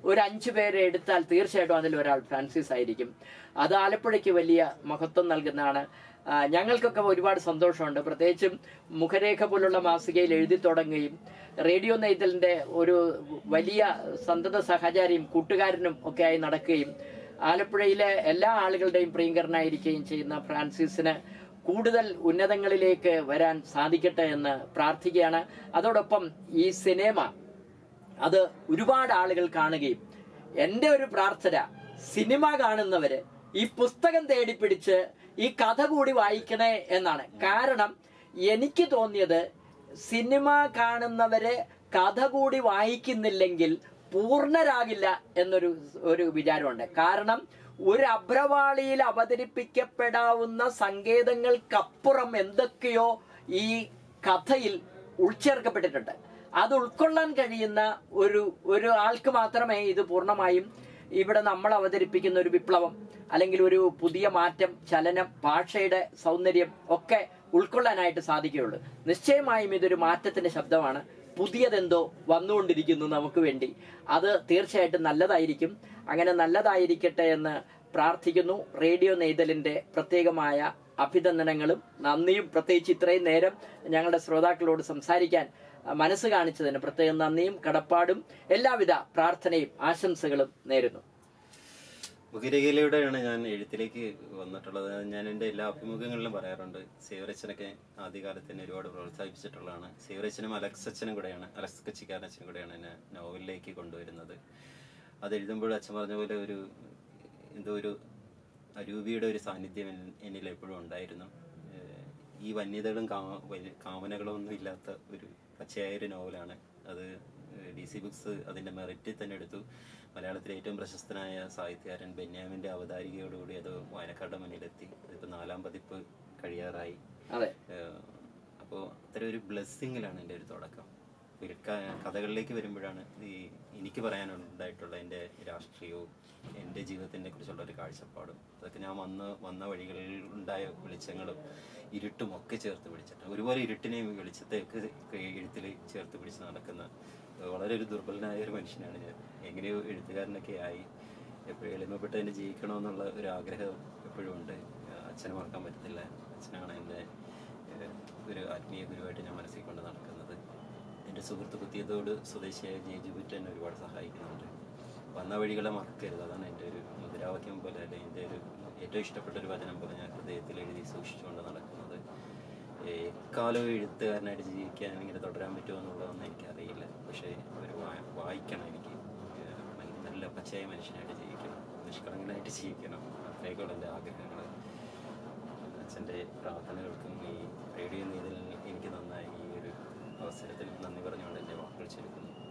ഒരു അഞ്ചു പേരെ എടുത്താൽ തീർച്ചയായിട്ടും അതിൽ ഒരാൾ ഫ്രാൻസിസ് ആയിരിക്കും അത് ആലപ്പുഴയ്ക്ക് വലിയ മഹത്വം നൽകുന്നതാണ് ആ, ഞങ്ങൾക്കൊക്കെ ഒരുപാട് സന്തോഷമുണ്ട് പ്രത്യേകിച്ചും മുഖരേഖ പോലുള്ള മാസികയിൽ എഴുതി തുടങ്ങുകയും റേഡിയോ നെയ്തലിന്റെ ഒരു വലിയ സന്തത സഹചാരിയും കൂട്ടുകാരനും ഒക്കെ ആയി നടക്കുകയും ആലപ്പുഴയിലെ എല്ലാ ആളുകളുടെയും പ്രിയങ്കരനായിരിക്കുകയും ചെയ്യുന്ന ഫ്രാൻസിസിന് കൂടുതൽ ഉന്നതങ്ങളിലേക്ക് വരാൻ സാധിക്കട്ടെ എന്ന് പ്രാർത്ഥിക്കുകയാണ് അതോടൊപ്പം ഈ സിനിമ അത് ഒരുപാട് ആളുകൾ കാണുകയും എൻ്റെ ഒരു പ്രാർത്ഥന സിനിമ കാണുന്നവര് ഈ പുസ്തകം തേടിപ്പിടിച്ച് ഈ കഥ കൂടി വായിക്കണേ എന്നാണ് കാരണം എനിക്ക് തോന്നിയത് സിനിമ കാണുന്നവര് കഥ കൂടി വായിക്കുന്നില്ലെങ്കിൽ പൂർണ്ണരാകില്ല എന്നൊരു ഒരു വിചാരമുണ്ട് കാരണം ഒരു അഭ്രവാളിയിൽ അവതരിപ്പിക്കപ്പെടാവുന്ന സങ്കേതങ്ങൾക്കപ്പുറം എന്തൊക്കെയോ ഈ കഥയിൽ ഉൾച്ചേർക്കപ്പെട്ടിട്ടുണ്ട് അത് ഉൾക്കൊള്ളാൻ കഴിയുന്ന ഒരു ഒരു ആൾക്ക് മാത്രമേ ഇത് പൂർണ്ണമായും ഇവിടെ നമ്മൾ അവതരിപ്പിക്കുന്ന ഒരു വിപ്ലവം അല്ലെങ്കിൽ ഒരു പുതിയ മാറ്റം ചലനം ഭാഷയുടെ സൗന്ദര്യം ഒക്കെ ഉൾക്കൊള്ളാനായിട്ട് സാധിക്കുകയുള്ളൂ നിശ്ചയമായും ഇതൊരു മാറ്റത്തിന്റെ ശബ്ദമാണ് പുതിയതെന്തോ വന്നുകൊണ്ടിരിക്കുന്നു നമുക്ക് വേണ്ടി അത് തീർച്ചയായിട്ടും നല്ലതായിരിക്കും അങ്ങനെ നല്ലതായിരിക്കട്ടെ എന്ന് പ്രാർത്ഥിക്കുന്നു റേഡിയോ നെയ്തലിന്റെ പ്രത്യേകമായ അഭിനന്ദനങ്ങളും നന്ദിയും പ്രത്യേകിച്ച് ഇത്രയും നേരം ഞങ്ങളുടെ ശ്രോതാക്കളോട് സംസാരിക്കാൻ അഹ്, മനസ്സ് കാണിച്ചതിന് പ്രത്യേകം നന്ദിയും കടപ്പാടും എല്ലാവിധ പ്രാർത്ഥനയും ആശംസകളും നേരുന്നു മുഖരേഖയിലൂടെയാണ് ഞാൻ എഴുത്തിലേക്ക് വന്നിട്ടുള്ളത് ഞാൻ എൻ്റെ എല്ലാ അഭിമുഖങ്ങളിലും പറയാറുണ്ട് സേവരച്ചനൊക്കെ ആദ്യകാലത്ത് എന്നെ ഒരുപാട് പ്രോത്സാഹിപ്പിച്ചിട്ടുള്ളതാണ് സേവരച്ചനും അലക്സ് അച്ഛനും കൂടെയാണ് അലക്സ് കച്ചിക്കാരനച്ഛനും കൂടെയാണ് എന്നെ നോവലിലേക്ക് കൊണ്ടുവരുന്നത് അത് എഴുതുമ്പോൾ അച്ഛൻ പറഞ്ഞ പോലെ ഒരു എന്തോ ഒരു അരൂപിയുടെ ഒരു സാന്നിധ്യം എൻ- എന്നിൽ എപ്പോഴും ഉണ്ടായിരുന്നു ഏഹ് ഈ വന്യതകളും കാ- വല്യ- കാമനകളും ഒന്നും ഇല്ലാത്ത ഒരു പച്ചയായ ഒരു നോവലാണ് അത് ഡി സി ബുക്സ് അതിന്റെ മെറിറ്റിൽ തന്നെ എടുത്തു മലയാളത്തിലെ ഏറ്റവും പ്രശസ്തനായ സാഹിത്യകാരൻ ബെന്യാമിന്റെ അവതാരികയോടുകൂടി അത് വായനക്കാരുടെ മുന്നിലെത്തി അതിപ്പോ നാലാം പതിപ്പ് കഴിയാറായി അതെ ഏഹ് അപ്പോ അത്തരം ഒരു ബ്ലെസ്സിങ്ങിലാണ് എൻ്റെ ഒരു തുടക്കം പിൽക്കാ കഥകളിലേക്ക് വരുമ്പോഴാണ് ഈ എനിക്ക് പറയാനുണ്ടായിട്ടുള്ള എൻ്റെ രാഷ്ട്രീയവും എൻ്റെ ജീവിതത്തിനെ കുറിച്ചുള്ള ഒരു കാഴ്ചപ്പാടും അതൊക്കെ ഞാൻ വന്ന് വന്ന വഴികളിൽ ഉണ്ടായ വെളിച്ചങ്ങളും ഇരുട്ടും ഒക്കെ ചേർത്ത് പിടിച്ചിട്ട് ഒരുപോലെ ഇരുട്ടിനെയും വെളിച്ചത്തെയൊക്കെ എഴുത്തിൽ ചേർത്ത് പിടിച്ച് നടക്കുന്ന വളരെ ഒരു ദുർബലനായ ഒരു മനുഷ്യനാണ് ഞാൻ എങ്ങനെയോ എഴുത്തുകാരനൊക്കെ ആയി എപ്പോഴും എളിമപ്പെട്ട് തന്നെ ജീവിക്കണമെന്നുള്ള ഒരു ആഗ്രഹം എപ്പോഴും ഉണ്ട് അച്ഛനെ മറക്കാൻ പറ്റത്തില്ല അച്ഛനാണ് എൻ്റെ ഏഹ്, ഒരു ആത്മീയ ഗുരുവായിട്ട് ഞാൻ മനസ്സിൽ കൊണ്ട് നടക്കുന്നത് എൻ്റെ സുഹൃത്ത് കുത്തിയതോട് സ്വദേശിയായ ജേജുബുറ്റ് എന്നെ ഒരുപാട് സഹായിക്കുന്നുണ്ട് വന്ന വഴികളെ മറക്കരുത് അതാണ് എൻ്റെ ഒരു മുദ്രാവാക്യം പോലെ അല്ലെ എൻ്റെ ഒരു ഏറ്റവും ഇഷ്ടപ്പെട്ട ഒരു വചനം പോലെ ഞാൻ ഹൃദയത്തിൽ എഴുതി സൂക്ഷിച്ചുകൊണ്ട് നടക്കുന്നത് ഏഹ്, എക്കാലവും എഴുത്തുകാരനായിട്ട് ജീവിക്കാൻ ഇങ്ങനെ തുടരാൻ പറ്റുമോ എന്നുള്ളതൊന്നും എനിക്കറിയില്ല പക്ഷേ ഒരു വാ- വായിക്കണം എനിക്ക് ഏഹ്, നല്ല പച്ചയായ മനുഷ്യനായിട്ട് ജീവിക്കണം നിഷ്കളങ്കനായിട്ട് ജീവിക്കണം അത്രയൊക്കെയുള്ള എൻ്റെ ആഗ്രഹങ്ങൾ അച്ഛൻ്റെ പ്രാർത്ഥനകൾക്കും ഈ റേഡിയോ നീതിൽ എനിക്ക് നന്നായി ഈ ഒരു അവസരത്തിൽ നന്ദി പറഞ്ഞുകൊണ്ട് എൻ്റെ വാക്കുകൾ ചുരുക്കുന്നു